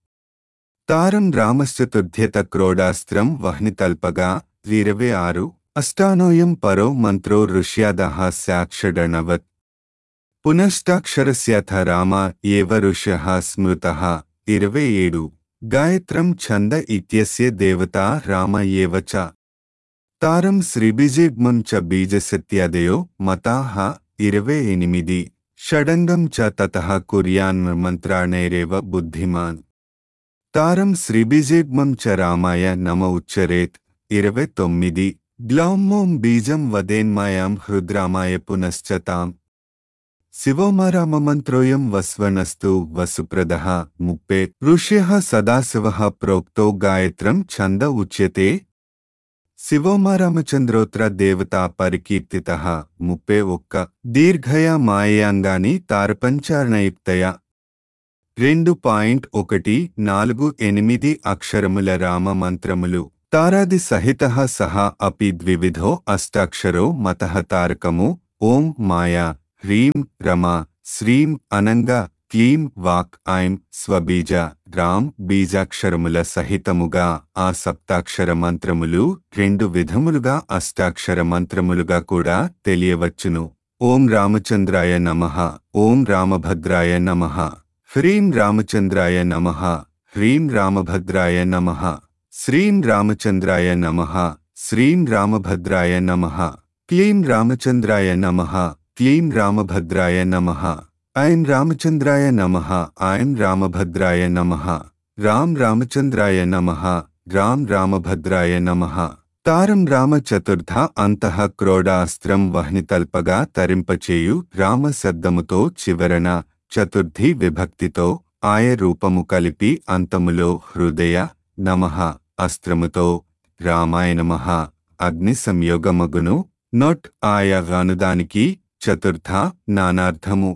తారం రామశ్చతుర్థ్యత క్రోడాస్త్రం వహ్నితల్పగా ఇరవై ఆరు అష్టానోయం పరో మంత్రో ఋష్యాదః సాక్షడణవత్ పునష్టాక్షరస్యథ రామ ఏవ ఋష్యః స్మృతః ఇరవై ఏడు గాయత్రం ఛంద ఇత్యస్య దేవత రామ ఏవ చ తారం శ్రీబీజేగ్మం చ బీజసత్యాదయో మతాః ఇరవై ఎనిమిది షడంగం చ తతః కుర్యాన్ మంత్రాణైరేవ బుద్ధిమాన్ తారం శ్రీబీజేగ్మం చ రామాయ నమ ఉచ్చరేత్ ఇరవై తొమ్మిది గ్లౌమోం బీజం వదేన్మాయాం హృద్రామాయ పునశ్చ తాం శివోమారామమంత్రోయం వస్వనస్తు వసుప్రద ముప్పే ఋష్య సదాశివ ప్రోక్తో గాయత్రం ఛంద ఉచ్యతే శివోమారామచంద్రోత్ర దేవతా పరికీర్తిత ముప్పే ఒక్క దీర్ఘయ మాయాంగాని తారపంచారణయుక్తయ రెండు పాయింట్ ఒకటి నాలుగు ఎనిమిది అక్షరముల రామ మంత్రములు తారాది సహిత సహా అపి ద్వివిధో అష్టాక్షరో మత తారకము ఓం మాయా హ్రీం రమ శ్రీం అనంగా క్లీం వాక్ ఐం స్వబీజ రామ్ బీజాక్షరముల సహితముగా ఆ సప్తాక్షర మంత్రములు రెండు విధములుగా అష్టాక్షర మంత్రములుగా కూడా తెలియవచ్చును ఓం రామచంద్రాయ నమః ఓం రామభద్రాయ నమః హ్రీం రామచంద్రాయ నమః హ్రీం రామభద్రాయ నమః శ్రీం రామచంద్రాయ నమః శ్రీం రామభద్రాయ నమః క్లీం రామచంద్రాయ నమః క్లీం రామభద్రాయ నమః ఐం రామచంద్రాయ నమః ఐం రామభద్రాయ నమః రామ్ రామచంద్రాయ నమః రామ్ రామభద్రాయ నమః తారం రామ చతుర్థ అంతః క్రోడాస్త్రం వహ్నితల్పగా తరింపచేయు రామ శబ్దముతో చివరన చతుర్థి విభక్తితో ఆయ రూపము కలిపి అంతములో హృదయ నమః అస్త్రముతో రామాయ నమః అగ్ని సంయోగమగును నొట్ ఆయ అనుదానికి చతుర్థ నానార్థము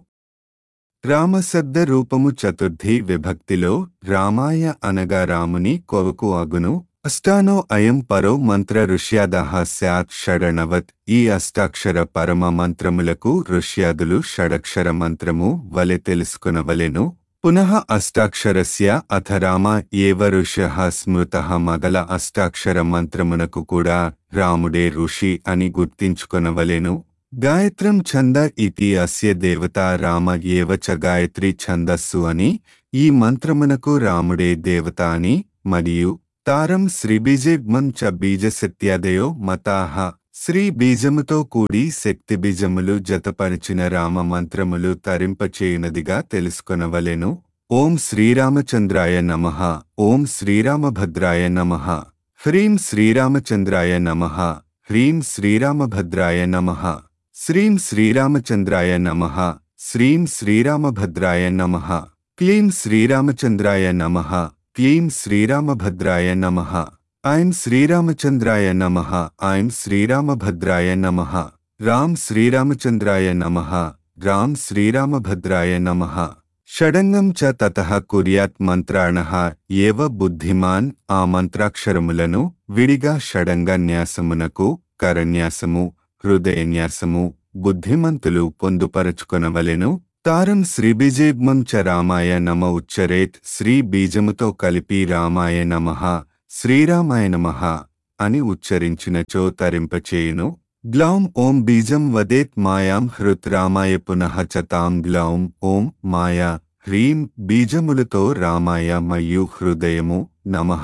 రామశబ్ద రూపము చతుర్థి విభక్తిలో రామాయ అనగా రాముని కొవకు అగును అష్టానో అయం పరో మంత్ర ఋష్యాదహ స్యాత్ షడణవత్ ఈ అష్టాక్షర పరమ మంత్రములకు ఋష్యాదులు షడక్షర మంత్రము వలె తెలుసుకునవలెను పునః అష్టాక్షరస్య అథ రామ ఏవ ఋష్య స్మృత మగల అష్టాక్షర మంత్రమునకు కూడా రాముడే ఋషి అని గుర్తించుకొనవలెను గాయత్రం ఛంద ఇతి అస్య దేవత రామ ఏవ చ గాయత్రి ఛందస్సు అని ఈ మంత్రమునకు రాముడే దేవత అని మరియు తారం శ్రీబీజగ్మం చ బీజశక్త్యాదయో మతాహ శ్రీ బీజముతో కూడి శక్తి బీజములు జతపరిచిన రామ మంత్రములు తరింపచేయునదిగా తెలుసుకొనవలెను ఓం శ్రీరామచంద్రాయ నమః ఓం శ్రీరామభద్రాయ నమః హ్రీం శ్రీరామచంద్రాయ నమః హ్రీం శ్రీరామభద్రాయ నమః శ్రీం శ్రీరామచంద్రాయ నమః శ్రీం శ్రీరామభద్రాయ నమః క్లీం శ్రీరామచంద్రాయ నమః క్లీం శ్రీరామభద్రాయ నమః ఐం శ్రీరామచంద్రాయ నమః ఐం శ్రీరామభద్రాయ నమః రామ్ శ్రీరామచంద్రాయ నమః రామ్ శ్రీరామభద్రాయ నమః షడంగం చ తతః కుర్యాత్ మంత్రాణః ఏవ బుద్ధిమాన్ ఆ మంత్రాక్షరములను విడిగా షడంగ న్యాసమునకు కరన్యాసము హృదయన్యాసము బుద్ధిమంతులు పొందుపరచుకొనవలెను తారం శ్రీబీజేగ్మం చ రామాయ నమ ఉచ్చరేత్ శ్రీ బీజముతో కలిపి రామాయ నమః శ్రీరామాయ నమః అని ఉచ్చరించినచో తరింపచేయును గ్లౌం ఓం బీజం వదేత్ మాయాం హృత్ రామాయ పునః చ తాం గ్లౌం ఓం మాయా హ్రీం బీజములతో రామాయ మయు హృదయము నమః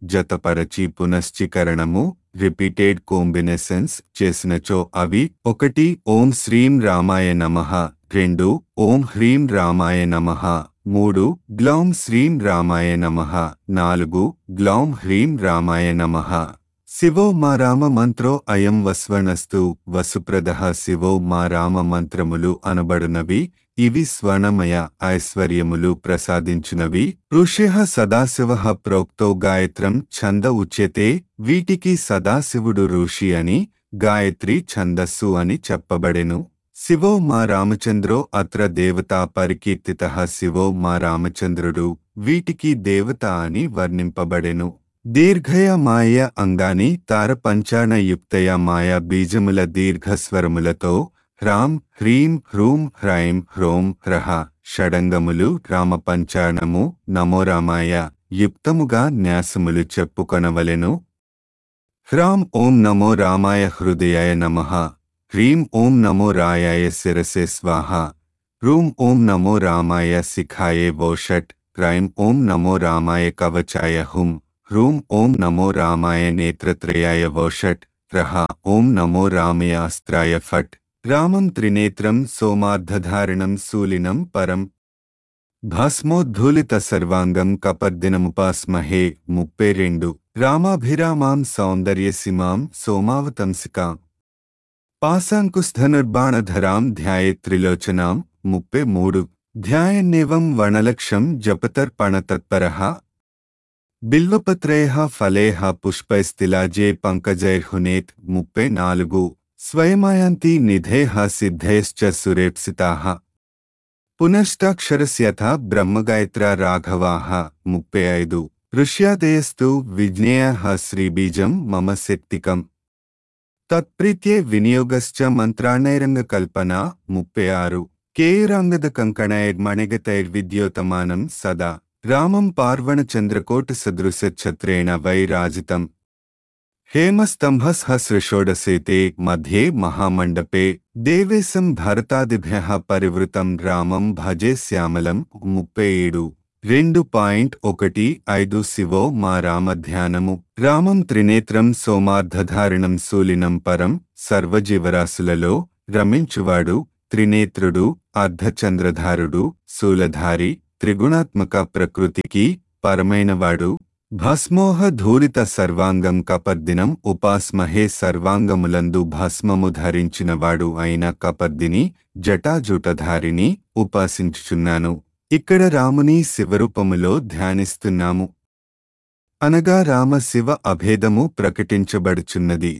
జతపరచి పునశ్చీకరణము రిపీటెడ్ కోంబినేషన్స్ చేసినచో అవి ఒకటి ఓం శ్రీం రామాయ నమః రెండు ఓం హ్రీం రామాయ నమః మూడు గ్లౌం శ్రీం రామాయ నమః నాలుగు గ్లౌం హ్రీం రామాయ నమః శివో మా రామ మంత్రో అయం వస్వనస్తు వసుప్రద శివో మా రామ మంత్రములు అనబడునవి ఇవి స్వర్ణమయ ఐశ్వర్యములు ప్రసాదించినవి ఋష్య సదాశివ ప్రోక్తో గాయత్రం ఛంద ఉచ్యతే వీటికి సదాశివుడు ఋషి అని గాయత్రి ఛందస్సు అని చెప్పబడెను శివో మా రామచంద్రో అత్ర దేవతా పరికీర్తిత శివో మా రామచంద్రుడు వీటికి దేవత అని వర్ణింపబడెను దీర్ఘయ మాయ అంగాని తారపంచాణయుక్తయ మాయ బీజముల దీర్ఘస్వరములతో హ్రాం హ్రీం హ్రూం హ్రైం హ్రోం హ్రహ షడంగములు రామపంచాణము నమో రామాయ యుక్తముగా న్యాసములు చెప్పుకొనవలెను హ్రాం ఓం నమో రామాయ హృదయాయ నమః హ్రీం ఓం నమో రాయాయ శిరసే స్వాహ రూం ఓం నమో రామాయ శిఖాయే వోషట్ క్రైం ఓం నమో రామాయ కవచాయ హుం హ్రూం ఓం నమో రామాయ నేత్రత్రయాయ వోషట్ రహ ఓం నమో రామయ అస్త్రాయ ఫట్ రామం త్రినేత్రం సోమార్ధధారిణం శూలినం పరం భస్మోద్ధూలిత సర్వాంగం కపర్దినముపాస్మహే ముప్పై రెండు రామాభిరామాం సౌందర్యసీమాం సోమావతంసికాం పాశాంకుస్థనుర్బాణధరాం ధ్యాయేత్రిలోచనాం ముప్పై మూడు ధ్యాయన్నేవం వనలక్షం జపతర్పణతత్పరః బిల్వపత్రేహ ఫలేహ పుష్పైస్తిలాజే పంకజైర్హునేత్ ముప్పై నాలుగు స్వయమాయాంతి నిధేహ సిద్ధైశ్చ సురేప్సితాః పునష్టాక్షరస్యథ బ్రహ్మగాయత్ర రాఘవాః ముప్పై ఐదు ఋష్యాదయస్తు విజ్ఞేయ శ్రీబీజం మమ శక్తికం తత్ప్రీత్యే వినియోగశ్చ మంత్రాణైరంగకల్పన ముప్పై ఆరు కేయురాంగద కంకణైర్మణిగతైర్విద్యోతమానం సదా రామం పార్వణచంద్రకోట సదృశ ఛత్రేణ వై రాజితం హేమస్తంభస్హస్రషోడసేతే మధ్యే మహామండపే దేవేశం భరతాదిభ్య పరివృతం రామం భజే శ్యామలం ముప్పై ఏడు రెండు పాయింట్ ఒకటి ఐదు శివో మా రామధ్యానము రామం త్రినేత్రం సోమార్ధధారిణం శూలినం పరం సర్వజీవరాశులలో రమించువాడు త్రినేత్రుడు అర్ధచంద్రధారుడు శూలధారి త్రిగుణాత్మక ప్రకృతికి పరమైనవాడు భస్మోహ ధూళిత సర్వాంగం కపర్దినం ఉపాస్మహే సర్వాంగములందు భస్మము ధరించినవాడు అయిన కపర్దిని జటాజూటధారిని ఉపాసించుచున్నాను ఇక్కడ రాముని శివరూపములో ధ్యానిస్తున్నాము అనగా రామ శివ అభేదము ప్రకటించబడుచున్నది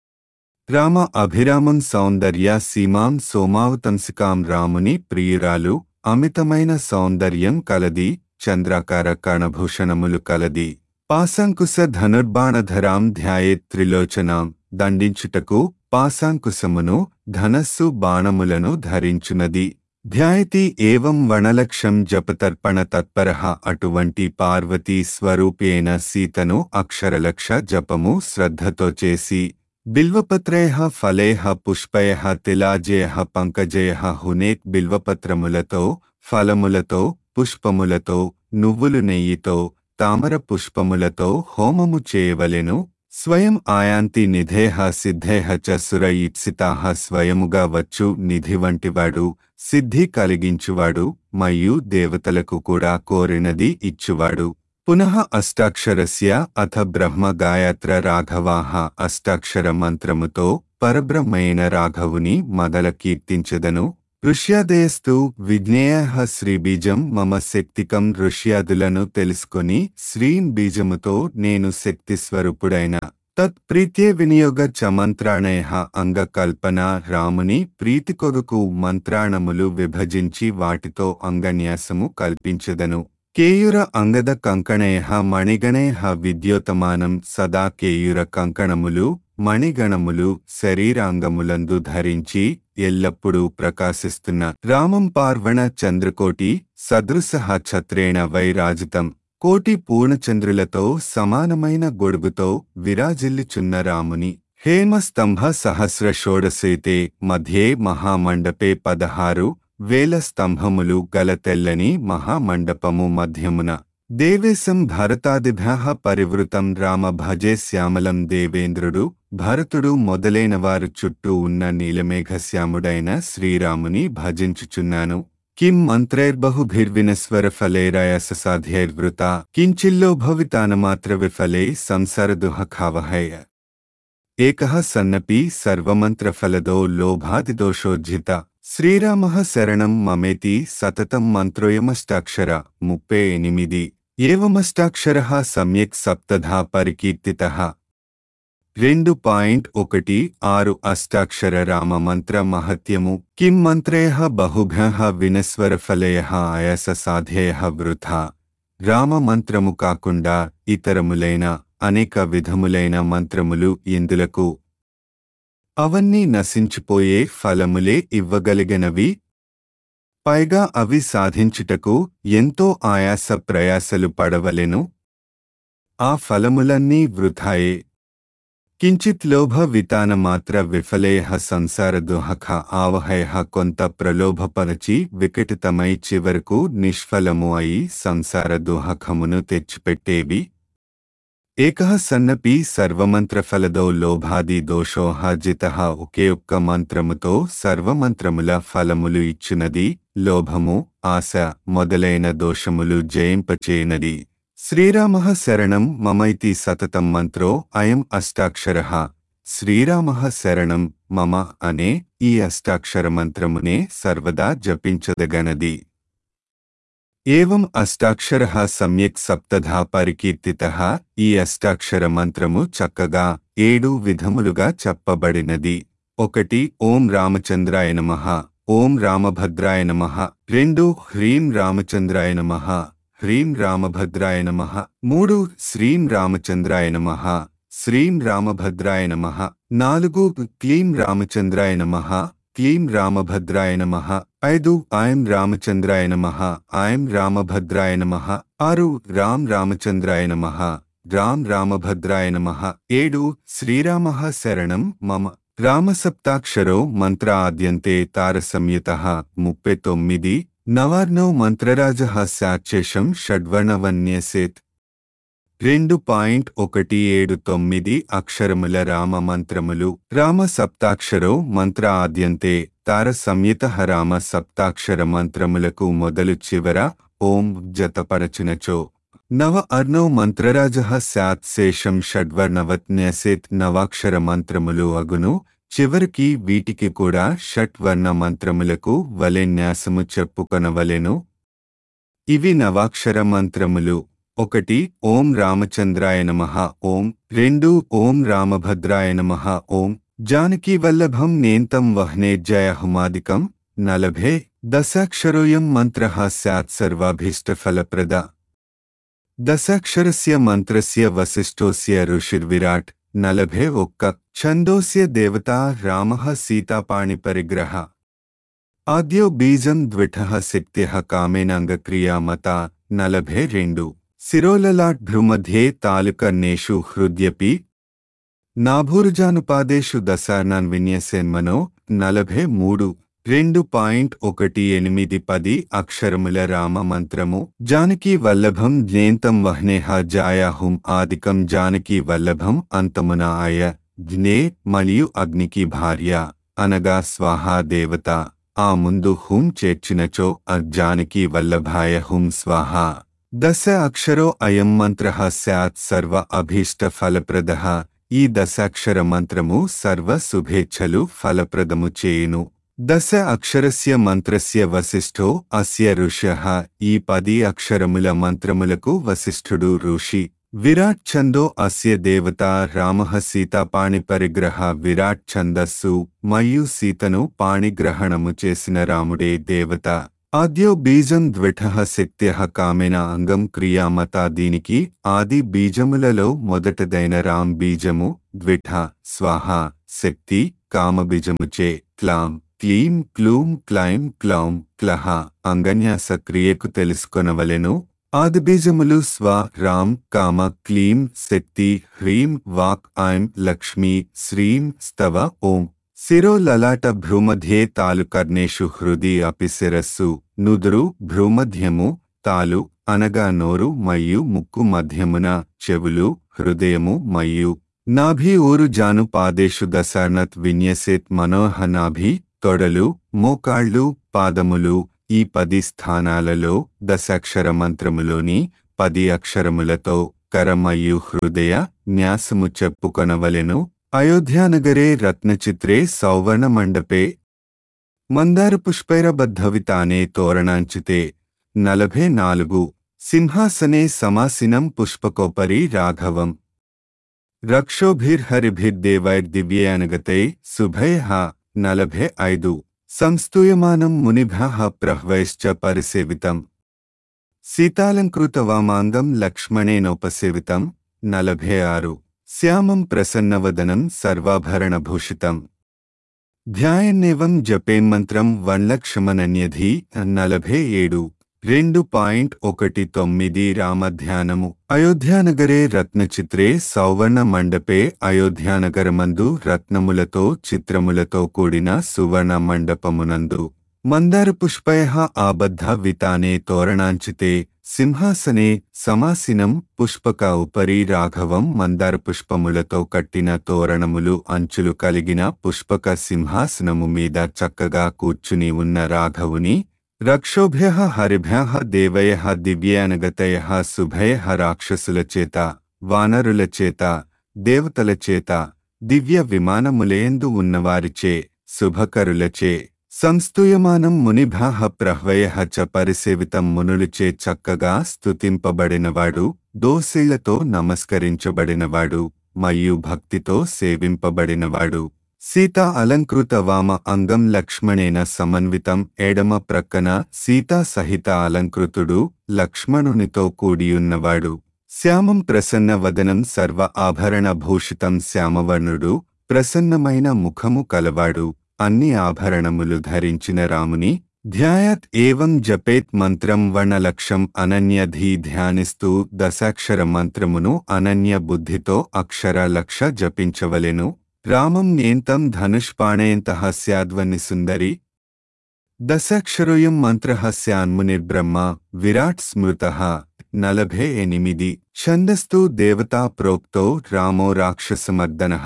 రామ అభిరామం సౌందర్య సీమాం సోమావతంసికాం రాముని ప్రియురాలు అమితమైన సౌందర్యం కలది చంద్రాకార కణభూషణములు కలది పాశాంకుశ ధనుర్బాణధరాం ధ్యాయే త్రిలోచనాం దండించుటకు పాశాంకుశమును ధనస్సు బాణములను ధరించునది ధ్యాయతి ఏవం వనలక్షం జపతర్పణ తత్పర అటువంటి పార్వతీ స్వరూపేణ సీతను అక్షరలక్ష జపము శ్రద్ధతో చేసి బిల్వపత్రయ ఫలేహ పుష్పయ తిలాజయ పంకజయ హునేత్ బిల్వపత్రములతో ఫలములతో పుష్పములతో నువ్వులు నెయ్యితో తామర పుష్పములతో హోమము చేయవలెను స్వయం ఆయాంతి నిధేహ సిద్ధేహ చ సుర ఈప్సితాహ స్వయముగా వచ్చు నిధి వంటివాడు సిద్ధి కలిగించువాడు మరియు దేవతలకు కూడా కోరినది ఇచ్చువాడు పునః అష్టాక్షరస్య అథ బ్రహ్మ గాయత్ర రాఘవాహ అష్టాక్షర మంత్రముతో పరబ్రహ్మైన రాఘవుని మొదల కీర్తించెదను ఋష్యాదయస్తు విజ్ఞేయ శ్రీబీజం మమ శక్తికం ఋష్యాదులను తెలుసుకొని శ్రీం బీజముతో నేను శక్తి స్వరూపుడైన తత్ప్రీత్యే వినియోగ చ మంత్రాణయ అంగకల్పన రాముని ప్రీతి కొరకు మంత్రాణములు విభజించి వాటితో అంగన్యాసము కల్పించెదను కేయుర అంగద కంకణయ మణిగణయ విద్యోతమానం సదా కేయుర కంకణములు మణిగణములు శరీరాంగములందు ధరించి ఎల్లప్పుడూ ప్రకాశిస్తున్న రామం పార్వణ చంద్రకోటి సదృశ ఛత్రేణ వైరాజితం కోటి పూర్ణచంద్రులతో సమానమైన గొడుగుతో విరాజిల్లుచున్న రాముని హేమస్తంభ సహస్ర షోడశేతే మధ్యే మహామండపే పదహారు వేల స్తంభములు గల తెల్లని మహామండపము మధ్యమున దేవేశం భరతాదిభ్య పరివృతం రామ భజే శ్యామలం దేవేంద్రుడు భరతుడు మొదలైన వారు చుట్టూ ఉన్న నీలమేఘశ్యాముడైన శ్రీరాముని భజించుచున్నాను కిం మంత్రైర్బహుభిర్వినస్వర ఫలైరాయస సాధ్యైర్వృత కించిల్లో భవితానమాత్ర విఫలే సంసారదుహఖావహయ ఏకః సన్నపి సర్వమంత్రఫలదో లోభాదిదోషోజ్జిత శ్రీరామః శరణం మమేతి సతతం మంత్రోయమష్టాక్షర ముప్పై ఎనిమిది ఏవమష్టాక్షర సమ్యక్ సప్తధా పరికీర్తితః రెండు పాయింట్ ఒకటి ఆరు అష్టాక్షర రామ మంత్ర మహత్యము కిం మంత్రయ బహుభ్య వినస్వర ఫలయ ఆయాస సాధ్యయ వృథా రామ మంత్రము కాకుండా ఇతరములైన అనేక విధములైన మంత్రములు ఇందులకు అవన్నీ నశించిపోయే ఫలములే ఇవ్వగలిగినవి పైగా అవి సాధించుటకు ఎంతో ఆయాస ప్రయాసలు పడవలెను ఆ ఫలములన్నీ వృథాయే కించిత్ లోభ వితాన మాత్ర విఫలేయ సంసార దుహఖ ఆవహయ కొంత ప్రలోభపరచి వికటితమై చివరకు నిష్ఫలము అయి సంసార దుహఖమును తెచ్చిపెట్టేవి ఏకః సన్నపి సర్వమంత్రఫలదో లోభాది దోషోహ జితః ఒకే ఒక్క మంత్రముతో సర్వమంత్రముల ఫలములు ఇచ్చునది లోభము ఆశ మొదలైన దోషములు జయింపచేయనది శ్రీరామ శరణం మమైతి సతతం మంత్రో అయం అష్టాక్షర శ్రీరామ శరణం మమ అనే ఈ అష్టాక్షర మంత్రమునే సర్వదా జపించదగనది ఏవం అష్టాక్షర సమ్యక్ సప్తధా పరికీర్తిత ఈ అష్టాక్షర మంత్రము చక్కగా ఏడు విధములుగా చెప్పబడినది ఒకటి ఓం రామచంద్రాయ నమః ఓం రామభద్రాయ నమః రెండు హ్రీం రామచంద్రాయ నమః హ్రీం రామభద్రాయ నమః మూడు శ్రీం రామచంద్రాయ నమః శ్రీం రామభద్రాయ నమః నాలుగు క్లీం రామచంద్రాయ నమః క్లీం రామభద్రాయ నమః ఐదు ఐం రామచంద్రాయ నమః ఐం రామభద్రాయ నమః ఆరు రామ్ రామచంద్రాయ నమః రామ్ రామభద్రాయ నమః ఏడు శ్రీరామ శరణం మమ రామసప్తాక్షరో మంత్ర ఆద్యంతే తారసంయుత ముప్పై తొమ్మిది నవార్ణో మంత్రరాజ శాచేషం షడ్వర్ణవన్యసేత్ రెండు పాయింట్ ఒకటి ఏడు తొమ్మిది అక్షరముల రామ మంత్రములు రామ సప్తాక్షరో మంత్ర ఆద్యంతే తార సంయుత రామ సప్తాక్షర మంత్రములకు మొదలు చివర ఓం జతపరచునచో నవ అర్ణో మంత్రరాజ శాత్ శేషం షడ్వర్ణవత్న్యసేత్ నవాక్షర మంత్రములు అగును చివరికి వీటికి కూడా షట్వర్ణ మంత్రములకు వలె న్యాసము చెప్పుకొనవలెను ఇవి నవాక్షర మంత్రములు ఒకటి ఓం రామచంద్రాయ నమః ఓం రెండు ఓం రామభద్రాయ నమః ఓం జానకీ వల్లభం నేంతం వహ్నే జయ హుమాదికం నలభే దశాక్షరోయం మంత్ర స్యాత్ సర్వాభీష్టఫలప్రద దశాక్షరస్య మంత్రస్య వశిష్ఠోస్య ఋషిర్విరాట్ నలభే ఒక్క ఛందోస్య దేవతా రామః సీతాపాణిపరిగ్రహ ఆద్యో బీజం ద్విఠః శక్త్యః కామేనాంగక్రియామత నలభే రెండు శిరోలలాట్ భ్రుमध्ये తాలుకర్ణేషు హృద్యపి నాభూరుజానుపాదేషు దశార్ణాన్ విన్యసేన్మనో నలభే మూడు రెండు పాయింట్ ఒకటి ఎనిమిది పది అక్షరముల రామ మంత్రము జానకీ వల్లభం జ్ఞేంతం వహ్నేహ జాయాహుం ఆదికం జానకీ వల్లభం అంతమున ఆయ జ్ఞే మరియు అగ్నికి భార్య అనగా స్వాహా దేవత ఆ ముందు హుం చేర్చినచో అజ్జానకీ వల్లభాయ హుం స్వాహ దశ అక్షరో అయం మంత్ర స్యాత్ సర్వ అభీష్ట ఫలప్రద ఈ దశాక్షర మంత్రము సర్వ శుభేచ్ఛలు ఫలప్రదము చేయును దశ అక్షరస్య మంత్రస్య వశిష్ఠో అస్య ఋష్యః ఈ పది అక్షరముల మంత్రములకు వశిష్ఠుడు ఋషి విరాట్ ఛందో అస్య దేవత రామః సీతాపాణి పరిగ్రహ విరాట్ ఛందస్సు మరియు సీతను పాణిగ్రహణము చేసిన రాముడే దేవత ఆద్యో బీజం ద్విఠః శక్త్యః కామెన అంగం క్రియామత దీనికి ఆది బీజములలో మొదటదైన రామ్ బీజము ద్విఠ స్వాహ శక్తి కామబీజముచే క్లాం క్లీం క్లూం క్లైం క్లౌం క్లహ అంగన్యాస క్రియకు తెలుసుకొనవలెను ఆదిబీజములు స్వ రామ్ కామ క్లీం శక్తి హ్రీం వాక్ ఐం లక్ష్మీ శ్రీం స్తవ ఓం శిరో లలాట భ్రూమధ్యే తాలు కర్ణేషు హృది అపి శిరస్సు నుదురు భ్రూమధ్యము తాలు అనగా నోరు మరియు ముక్కు మధ్యమున చెవులు హృదయము మరియు నాభి ఊరు జాను పాదేషు దశార్ణత్ విన్యసేత్ మనోహ నాభి తొడలు మోకాళ్ళు పాదములు ఈ పది స్థానాలలో దశాక్షర మంత్రములోని పది అక్షరములతో కరమయు హృదయ న్యాసము చెప్పుకొనవలెను అయోధ్యానగరే రత్నచిత్రే సౌవర్ణమండపే మందారపుష్పైరబద్ధవితానే తోరణాంచితే నలభై నాలుగు సింహాసనే సమాసినం పుష్పకోపరి రాఘవం రక్షోభిర్హరిభిర్దేవైర్దివ్యేనగతే శుభైః నలభై ఐదు సంస్తూయమానం మునిభ్యః ప్రహ్వైశ్చ పరిసేవితం సీతాలంకృతవామాంగం లక్ష్మణేనోపసేవితం నలభై ఆరు శ్యామం ప్రసన్నవదనం సర్వాభరణభూషితం ధ్యాయన్నేవం జపేన్మంత్రం వన్లక్షమనన్యధి నలభై ఏడు రెండు పాయింట్ ఒకటి తొమ్మిది రామధ్యానము అయోధ్యానగరే రత్నచిత్రే సౌవర్ణ మండపే అయోధ్యానగరమందు రత్నములతో చిత్రములతో కూడిన సువర్ణ మండపమునందు మందార పుష్పయ ఆబద్ధ వితానే తోరణాంచితే సింహాసనే సమాసినం పుష్పక ఉపరి రాఘవం మందార పుష్పములతో కట్టిన తోరణములు అంచులు కలిగిన పుష్పక సింహాసనము మీద చక్కగా కూర్చుని ఉన్న రాఘవుని రక్షోభ్య హరిభ్య దేవయ దివ్యానగతయ శుభయ రాక్షసుల చేత వానరుల చేత దేవతల చేత దివ్య విమానములేందు ఉన్నవారిచే శుభకరులచే సంస్తూయమానం మునిభ్యాహ ప్రహ్వయ చ పరిసేవితం మునులుచే చక్కగా స్తుతింపబడినవాడు దోసిళ్లతో నమస్కరించబడినవాడు మరియు భక్తితో సేవింపబడినవాడు సీతా అలంకృత వామ అంగం లక్ష్మణేన సమన్వితం ఎడమ ప్రక్కన సీతా సహిత అలంకృతుడు లక్ష్మణునితో కూడియున్నవాడు శ్యామం ప్రసన్న వదనం సర్వ ఆభరణ భూషితం శ్యామవర్ణుడు ప్రసన్నమైన ముఖము కలవాడు అన్ని ఆభరణములు ధరించిన రాముని ధ్యాయత్ ఏవం జపేత్ మంత్రం వర్ణలక్షం అనన్యధీ ధ్యానిస్తూ దశాక్షర మంత్రమును అనన్య బుద్ధితో అక్షర లక్ష జపించవలెను రామం నేంతం ధనుష్పాణయంతః స్యాద్వని సుందరి దశాక్షరోయం మంత్రః స్యాన్మునిర్బ్రహ్మ విరాట్ స్మృతః నలభే ఎనిమిది ఛందస్తు దేవతా ప్రోక్తో రామో రాక్షసమర్దనః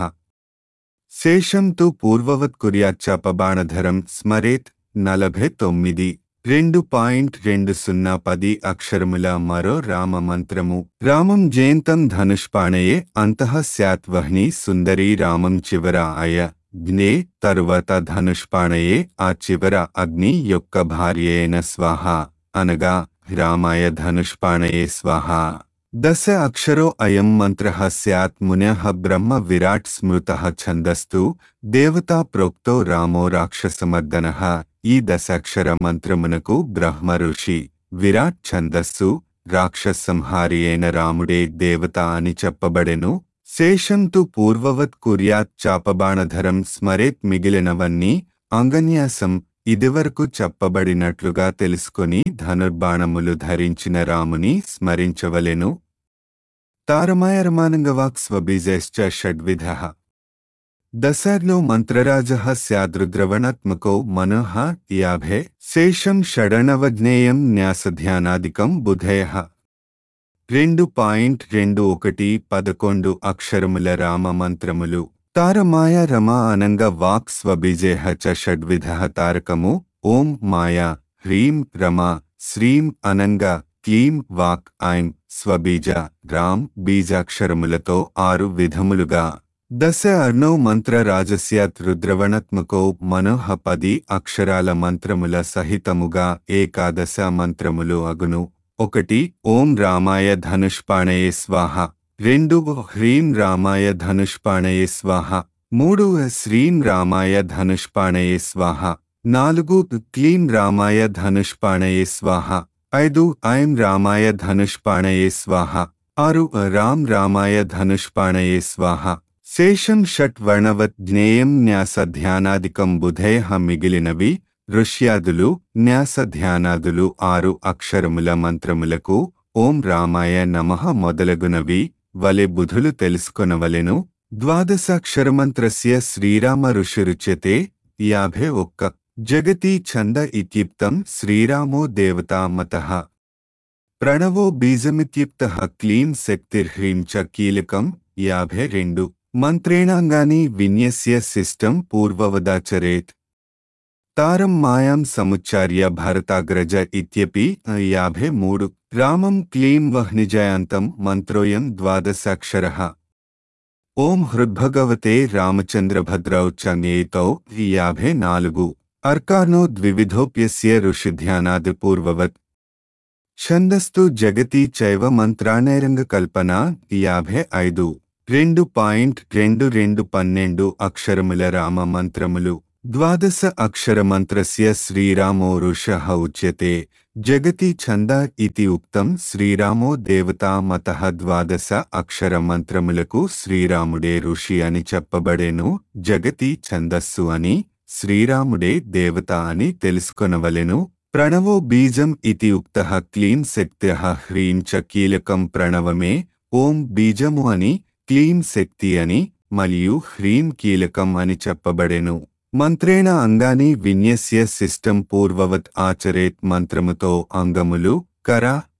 శేషం తు పూర్వవత్ కుర్యాచ్చాపబాణధరం స్మరేత్ నలభై తొమ్మిది రెండు పాయింట్ రెండు సున్నా పది అక్షరముల మరో రామ మంత్రము రామం జయంతం ధనుష్పాణయే అంతః స్యాత్ వహ్ని సుందరి రామం చివర అయ జ్ఞే తరువాత ధనుష్పాణయే ఆ చివర అగ్ని యొక్క భార్యైన స్వాహ అనగా రామాయ ధనుష్పాణయే స్వాహ దశ అక్షరో అయం మంత్ర స్యాత్ మునః బ్రహ్మ విరాట్ స్మృత ఛందస్తు దేవతా ప్రోక్తో రామో రాక్షసమర్దన ఈ దశాక్షర మంత్రమునకు బ్రహ్మ ఋషి విరాట్ ఛందస్సు రాక్షసంహారి అయిన రాముడే దేవత అని చెప్పబడెను శేషం తు పూర్వవత్ కుర్యాత్ చాపబాణధరం స్మరేత్ మిగిలినవన్నీ అంగన్యాసం ఇదివరకు చెప్పబడినట్లుగా తెలుసుకొని ధనుర్బాణములు ధరించిన రాముని స్మరించవలెను తారమాయరమానంగవాక్ స్వబీజైశ్చ షడ్విధ దశర్లో మంత్రరాజ స్యాదృద్రవణాత్మకో మనః యాభే శేషం షడనవజ్ఞేయం న్యాసధ్యానాదికం బుధయ రెండు పాయింట్ రెండు ఒకటి పదకొండు అక్షరముల రామ మంత్రములు తారమాయ రమ అనంగ వాక్ స్వబీజేహ చ షడ్విధ తారకము ఓం మాయా హ్రీం రమ శ్రీం అనంగ క్లీం వాక్ ఐం స్వబీజ రామ్ బీజాక్షరములతో ఆరు విధములుగా దశ అర్ణౌ మంత్ర రాజస్యాత్ రుద్రవణాత్మకో మనోహ పది అక్షరాల మంత్రముల సహితముగా ఏకాదశ మంత్రములు అగును ఒకటి ఓం రామాయ ధనుష్పాణయే స్వాహ రెండు హ్రీం రామాయ ధనుష్పాణయే స్వాహ మూడు శ్రీం రామాయ ధనుష్పాణయే స్వాహ నాలుగు క్లీం రామాయ ధనుష్పాణయే స్వాహ ఐదు ఐం రామాయ ధనుష్పాణయే స్వాహ ఆరు రామ్ రామాయ ధనుష్పాణయే స్వాహ శేషం షట్ వర్ణవత్ జ్ఞేయం న్యాస ధ్యానాదికం బుధేహ మిగిలినవి ఋష్యాదులు న్యాస ధ్యానాదులు ఆరు అక్షరముల మంత్రములకు ఓం రామాయ నమః మొదలగునవి వలె బుధులు తెలుసుకొనవలెను ద్వాదశాక్షరమంత్రస్య శ్రీరామ ఋషిరుచ్యతే యాభై ఒక్క జగతి ఛంద ఇత్యుక్తం శ్రీరామో దేవతా మతః ప్రణవో బీజమిత్యుక్త క్లీం శక్తిర్హ్రీం చ కీలకం యాభై రెండు మంత్రేణాంగాని విన్యస్య సిస్టం పూర్వవదాచరేత్ తారం మాయాం సముచ్చార్య భరతాగ్రజ ఇత్యపి యాభై మూడు రామం క్లీం వహ్నిజయాంతం మంత్రోయం ద్వాదశాక్షరః ఓం హృద్భగవతే రామచంద్రభద్రౌ చంగేతౌ యాభై నాలుగు అర్కానో ద్వివిధోప్యస్య ఋషిధ్యానాది పూర్వవత్ ఛందస్తు జగతి చైవ మంత్రానైరంగ కల్పన యాభై ఐదు రెండు పాయింట్ రెండు రెండు పన్నెండు అక్షరముల రామ మంత్రములు ద్వాదశ అక్షర మంత్రస్య శ్రీరామో ఋషః ఉచ్యతే జగతి ఛంద ఇతి ఉక్తం శ్రీరామో దేవతా మతః ద్వాదశ అక్షర మంత్రములకు శ్రీరాముడే ఋషి అని చెప్పబడేను జగతి ఛందస్సు అని శ్రీరాముడే దేవత అని తెలుసుకొనవలెను ప్రణవో బీజం ఇతి ఉక్త క్లీం శక్త్య హ్రీం చ కీలకం ప్రణవమే ఓం బీజము అని క్లీం శక్తి అని మరియు హ్రీం కీలకం అని చెప్పబడెను మంత్రేణ అంగాని విన్యస్య సిస్టం పూర్వవత్ ఆచరేత్ మంత్రముతో అంగములు కర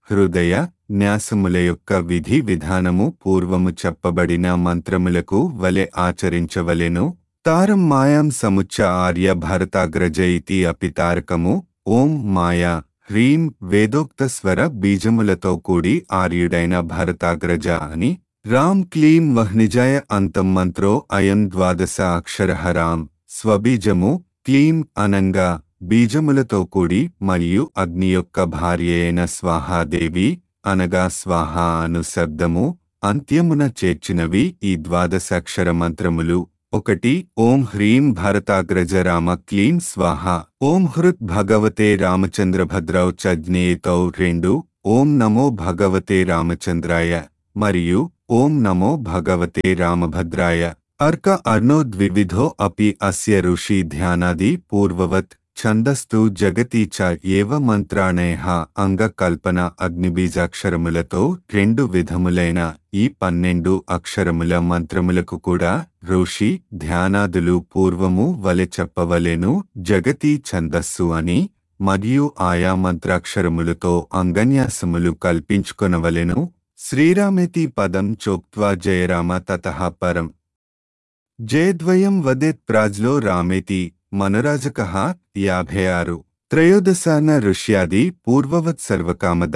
హృదయ న్యాసముల యొక్క విధి విధానము పూర్వము చెప్పబడిన మంత్రములకు వలె ఆచరించవలెను తారం మాయాం సముచ్చ ఆర్య భరతాగ్రజ ఇతి అపి తారకము ఓం మాయా హ్రీం వేదోక్త స్వర బీజములతో కూడి ఆర్యుడైన భరతాగ్రజ అని రామ్ క్లీం వహ్నిజాయ అంతం మంత్రో అయం ద్వాదశ అక్షరః రామ్ స్వబీజము క్లీం అనంగా బీజములతో కూడి మరియు అగ్ని యొక్క భార్య అయిన స్వాహాదేవి అనగా స్వాహ అను శబ్దము అంత్యమున చేర్చినవి ఈ ద్వాదశాక్షర మంత్రములు ఒకటి ఓం హ్రీం భరతాగ్రజ రామ క్లీం స్వాహ ఓం హృత్ భగవతే రామచంద్రభద్రౌ చజ్ఞేతౌ రెండు ఓం నమో భగవతే రామచంద్రాయ మరియు ఓం నమో భగవతే రామభద్రాయ అర్క అర్ణో ద్వివిధో అపి అస్య ఋషి ధ్యానాది పూర్వవత్ ఛందస్తు జగతి చ ఏవ మంత్రాణేహ అంగకల్పన అగ్నిబీజాక్షరములతో రెండు విధములైన ఈ పన్నెండు అక్షరముల మంత్రములకు కూడా ఋషి ధ్యానాదులు పూర్వము వలె చెప్పవలెను జగతి ఛందస్సు అని మరియు ఆయా మంత్రాక్షరములతో అంగన్యాసములు కల్పించుకొనవలెను శ్రీరామేతి పదం చోక్త్వా జయరామ తతః పరం జయద్వయం వదేత్ ప్రాజ్లో రామేతి మనరాజక యాభై ఆరు త్రయోదశాన ఋష్యాది పూర్వవత్ సర్వకామద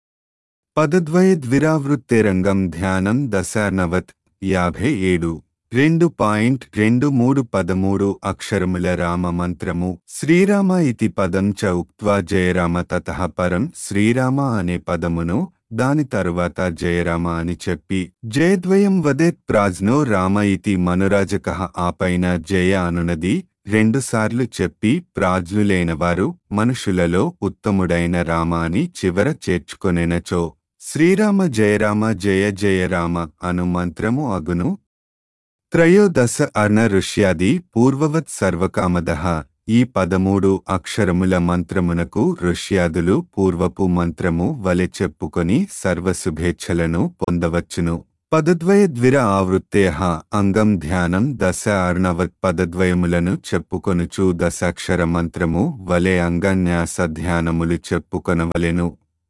పదద్వయద్విరావృత్తేరంగం ధ్యానం దశార్ణవత్ యాభై ఏడు రెండు పాయింట్ రెండు మూడు పదమూడు అక్షరముల రామ మంత్రము శ్రీరామ ఇతి పదం చ ఉక్త్వా జయరామ తతః పరం శ్రీరామ అనే పదమును దాని తరువాత జయరామ అని చెప్పి జయద్వయం వదేత్ ప్రాజ్నో రామ ఇతి మనురాజక ఆపైన జయ అనునది రెండుసార్లు చెప్పి ప్రాజ్ఞులైనవారు మనుషులలో ఉత్తముడైన రామ అని చివర చేర్చుకొనెనచో శ్రీరామ జయరామ జయ జయరామ అను మంత్రము అగును త్రయోదశ అర్ణ ఋష్యాది పూర్వవత్ సర్వకామద ఈ పదమూడు అక్షరముల మంత్రమునకు ఋష్యాదులు పూర్వపు మంత్రము వలె చెప్పుకొని సర్వశుభేచ్ఛలను పొందవచ్చును పదద్వయ ద్విర ఆవృత్తేహ అంగం ధ్యానం దశ అర్ణవత్ పదద్వయములను చెప్పుకొనుచు దశాక్షర మంత్రము వలె అంగన్యాస ధ్యానములు చెప్పుకొనవలెను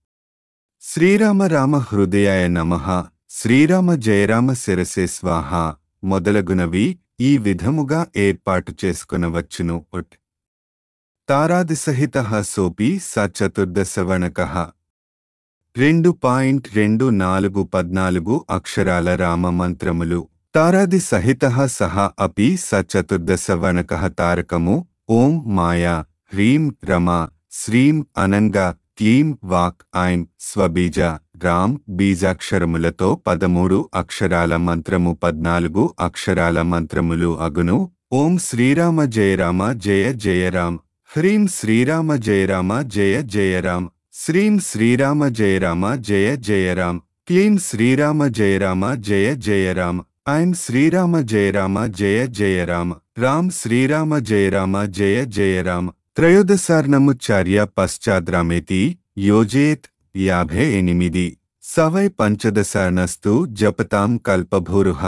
శ్రీరామ రామ హృదయాయ నమః శ్రీరామ జయరామ శిరసే స్వాహ మొదలగునవి ఈ విధముగా ఏర్పాటు చేసుకునవచ్చును ఉట్ తారాదిసహిత సోపి స చతుర్దశవణక రెండు పాయింట్ రెండు నాలుగు పద్నాలుగు అక్షరాల రామ మంత్రములు తారాది సహిత సహ అపి స చతుర్దశవణక తారకము ఓం మాయా హ్రీం రమ శ్రీం అనంగా క్లీం వాక్ ఐం స్వబీజ రామ్ బీజాక్షరములతో పదమూడు అక్షరాల మంత్రము పద్నాలుగు అక్షరాల మంత్రములు అగును ఓం శ్రీరామ జయరామ జయ జయరామ్ హ్రీం శ్రీరామ జయరామ జయ జయరామ్ శ్రీం శ్రీరామ జయరామ జయ జయరామ్ క్లీం శ్రీరామ జయరామ జయ జయరామ్ ఐం శ్రీరామ జయరామ జయ జయరామ్ రామ్ శ్రీరామ జయరామ జయ జయరామ్ త్రయోదశార్ణముచ్చార్య పశ్చాద్రామేతి యోజేత్ యాభై ఎనిమిది సవై పంచదశార్ణస్తు జపతాం కల్పభూరుహ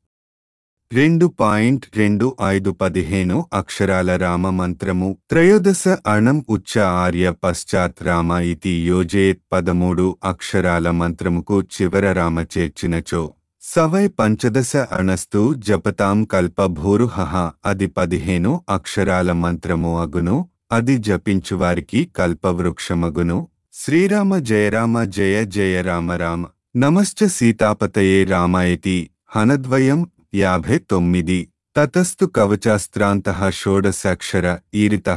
రెండు పాయింట్ రెండు ఐదు పదిహేను అక్షరాల రామ మంత్రము త్రయోదశ అణం ఉచ్చ ఆర్య పశ్చాత్ రామ ఇతి యోజేత్ పదమూడు అక్షరాల మంత్రముకు చివర రామ చేర్చినచో సవై పంచదశ అణస్తు జపతాం కల్పభూరుహ అది పదిహేను అక్షరాల మంత్రము అగును అది జపించువారికి కల్పవృక్షమగును శ్రీరామ జయరామ జయ జయ రామ రామ నమశ్చ సీతాపతయే రామాయతి హనద్వయం యాభై తొమ్మిది తతస్తు కవచాస్త్రాంత షోడశాక్షర ఈరిత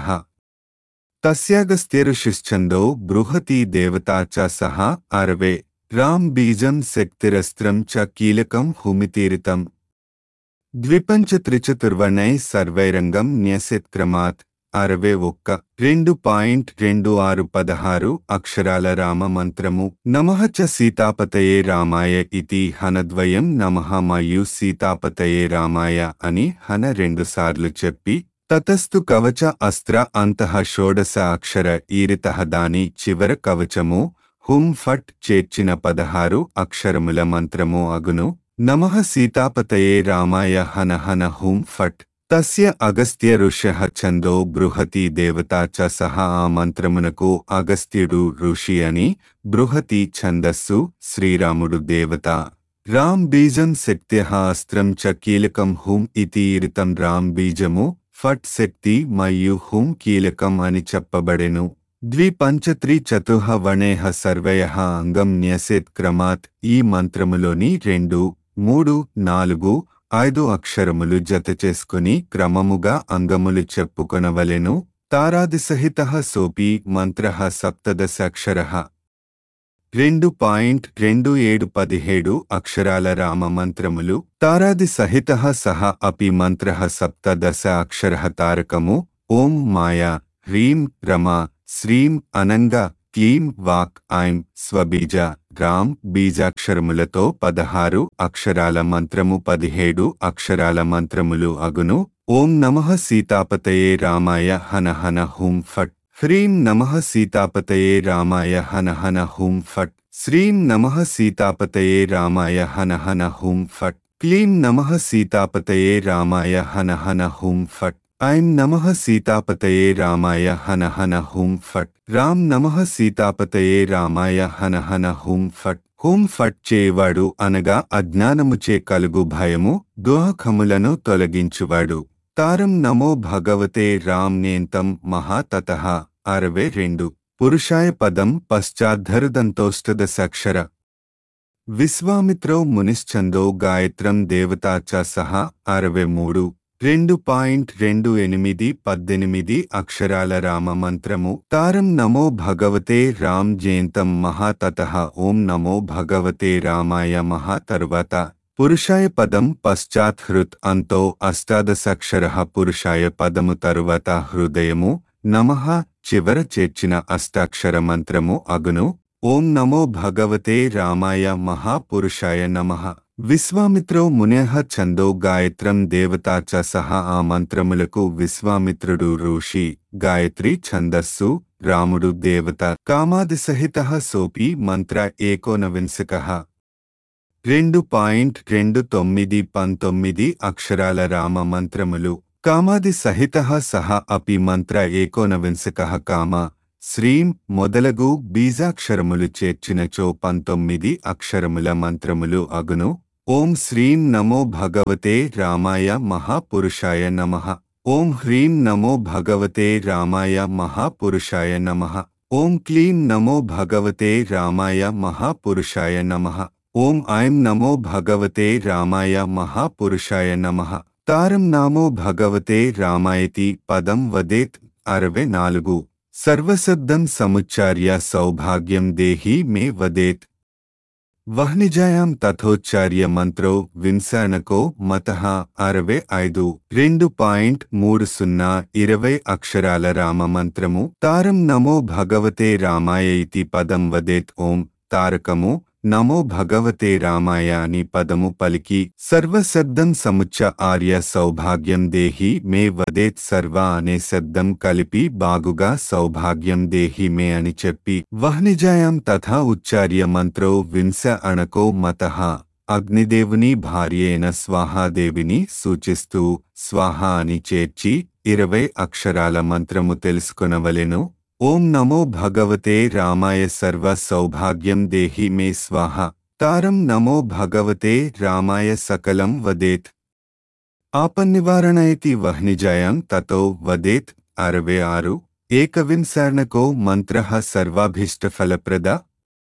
తస్యాగస్త్యరుషిశ్చందో బృహతి దేవతా చ సహ అరవే రామ్ బీజం శక్తిరస్త్రం చ కీలకం హుమితీరితం ద్విపంచ త్రిచతుర్వర్ణై సర్వైరంగం న్యసెత్క్రమాత్ అరవై ఒక్క రెండు పాయింట్ రెండు ఆరు పదహారు అక్షరాల రామ మంత్రము నమః చ సీతాపతయే రామాయ ఇతి హనద్వయం నమః మయు సీతాపతయే రామాయ అని హన రెండుసార్లు చెప్పి తతస్తు కవచ అస్త్ర అంతః షోడశ అక్షర ఈరిత దాని చివర కవచము హుం ఫట్ చేర్చిన పదహారు అక్షరముల మంత్రము అగును నమః సీతాపతయే రామాయ హన హన హుం ఫట్ తస్య అగస్త్య ఋష్య ఛందో బృహతి దేవత చ సహా ఆ మంత్రమునకు అగస్త్యుడు ఋషి అని బృహతి ఛందస్సు శ్రీరాముడు దేవత రామ్ బీజం శక్త్య అస్త్రం చ కీలకం హుం ఇతి ఇరితం రామ్ బీజము ఫట్ శక్తి మయు హుం కీలకం అని చెప్పబడెను ద్విపంచత్రి చతుహ వణేహ సర్వయ అంగం న్యసేత్ క్రమాత్ ఈ మంత్రములోని రెండు మూడు నాలుగు ఐదు అక్షరములు జత చేసుకుని క్రమముగా అంగములు చెప్పుకొనవలెను తారాదిసహిత సోపి మంత్ర సప్తదశాక్షర రెండు పాయింట్ రెండు ఏడు పదిహేడు అక్షరాల రామ మంత్రములు తారాది సహిత సహ అపి మంత్ర సప్తదశ అక్షర తారకము ఓం మాయా హ్రీం రమ శ్రీం అనంగ క్లీం వాక్ ఐం స్వబీజ రామ్ బీజాక్షరములతో పదహారు అక్షరాల మంత్రము పదిహేడు అక్షరాల మంత్రములు అగును ఓం నమః సీతాపతయే రామాయ హన హన హుం ఫట్ హ్రీం నమః సీతాపతయే రామాయ హన హన హుం ఫట్ శ్రీం నమః సీతాపతయే రామాయ హన హన హుం ఫట్ క్లీం నమః సీతాపతయే రామాయ హన హన హుం ఫట్ ఐం నమః సీతాపతయే రామాయ హన హన హుం ఫట్ రామ్ నమః సీతాపతయే రామాయ హన హన హుం ఫట్ హుం ఫట్ చేయవాడు అనగా అజ్ఞానముచే కలుగు భయము దోహకములను తొలగించువాడు తారం నమో భగవతే రామ్ నేంతం మహాతత అరవై రెండు పురుషాయ పదం పశ్చాద్ధరుదంతోష్టదశాక్షర విశ్వామిత్రో మునిశ్చందో గాయత్రం దేవతా చ సహా అరవై మూడు రెండు పాయింట్ రెండు ఎనిమిది పద్దెనిమిది అక్షరాల రామ మంత్రము తారం నమో భగవతే రామ్ జయంతం మహాతత ఓం నమో భగవతే రామాయ మహా తరువాత పురుషాయ పదం పశ్చాత్ హృత్ అంతో అష్టాదశాక్షర పురుషాయ పదము తరువాత హృదయము నమః చివర చేర్చిన అష్టాక్షర మంత్రము అగును ఓం నమో భగవతే రామాయ మహాపురుషాయ నమః విశ్వామిత్రో మునేహ ఛందో గాయత్రం దేవతా చ సహా ఆ మంత్రములకు విశ్వామిత్రుడు ఋషి గాయత్రి ఛందస్సు రాముడు దేవత కామాది సహిత సోపి మంత్ర ఏకోనవింశక రెండు పాయింట్ రెండు తొమ్మిది పంతొమ్మిది అక్షరాల రామ మంత్రములు కామాది సహిత సహ అపి మంత్ర ఏకోనవింశక కామ శ్రీం మొదలగు బీజాక్షరములు చేర్చినచో పంతొమ్మిది అక్షరముల మంత్రములు అగును ఓం శ్రీం నమో భగవతే రామాయ మహాపురుషాయ నమః ఓం హ్రీం నమో భగవతే రామాయ మహాపురుషాయ నమః ఓం క్లీం నమో భగవతే రామాయ మహాపురుషాయ నమః ఓం ఐం నమో భగవతే రామాయ మహాపురుషాయ నమః తారం నామో భగవతే రామాయతి పదం వదేత్ అరవై నాలుగు సర్వశబ్దం సముచ్చార్య సౌభాగ్యం దేహి మే వదేత్ వహ్నిజాయాం తథోచ్చార్య మంత్రో వింసానకో మత అరవై ఐదు రెండు పాయింట్ మూడు సున్నా ఇరవై అక్షరాల రామ మంత్రము తారం నమో భగవతే రామాయ ఇతి పదం వదేత్ ఓం తారకము నమో భగవతే రామాయ అని పదము పలికి సర్వశబ్దం సముచ్చ ఆర్య సౌభాగ్యం దేహి మే వదేత్ సర్వ అనే శబ్దం కలిపి బాగుగా సౌభాగ్యం దేహి మే అని చెప్పి వహ్నిజాయాం తథా ఉచ్చార్య మంత్రో వింశ అణకో మత అగ్నిదేవుని భార్యేన స్వాహాదేవిని సూచిస్తూ స్వాహ అని చేర్చి ఇరవై అక్షరాల మంత్రము తెలుసుకొనవలెను ఓం నమో భగవతే రామాయ సర్వ సౌభాగ్యం దేహి మే స్వాహ తారం నమో భగవతే రామాయ సకలం వదేత్ ఆపన్నివారణయతి వహ్నిజాయం తతో వదేత్ అరవై ఆరు ఏకవింసర్ణకో మంత్ర సర్వాభీష్టఫలప్రద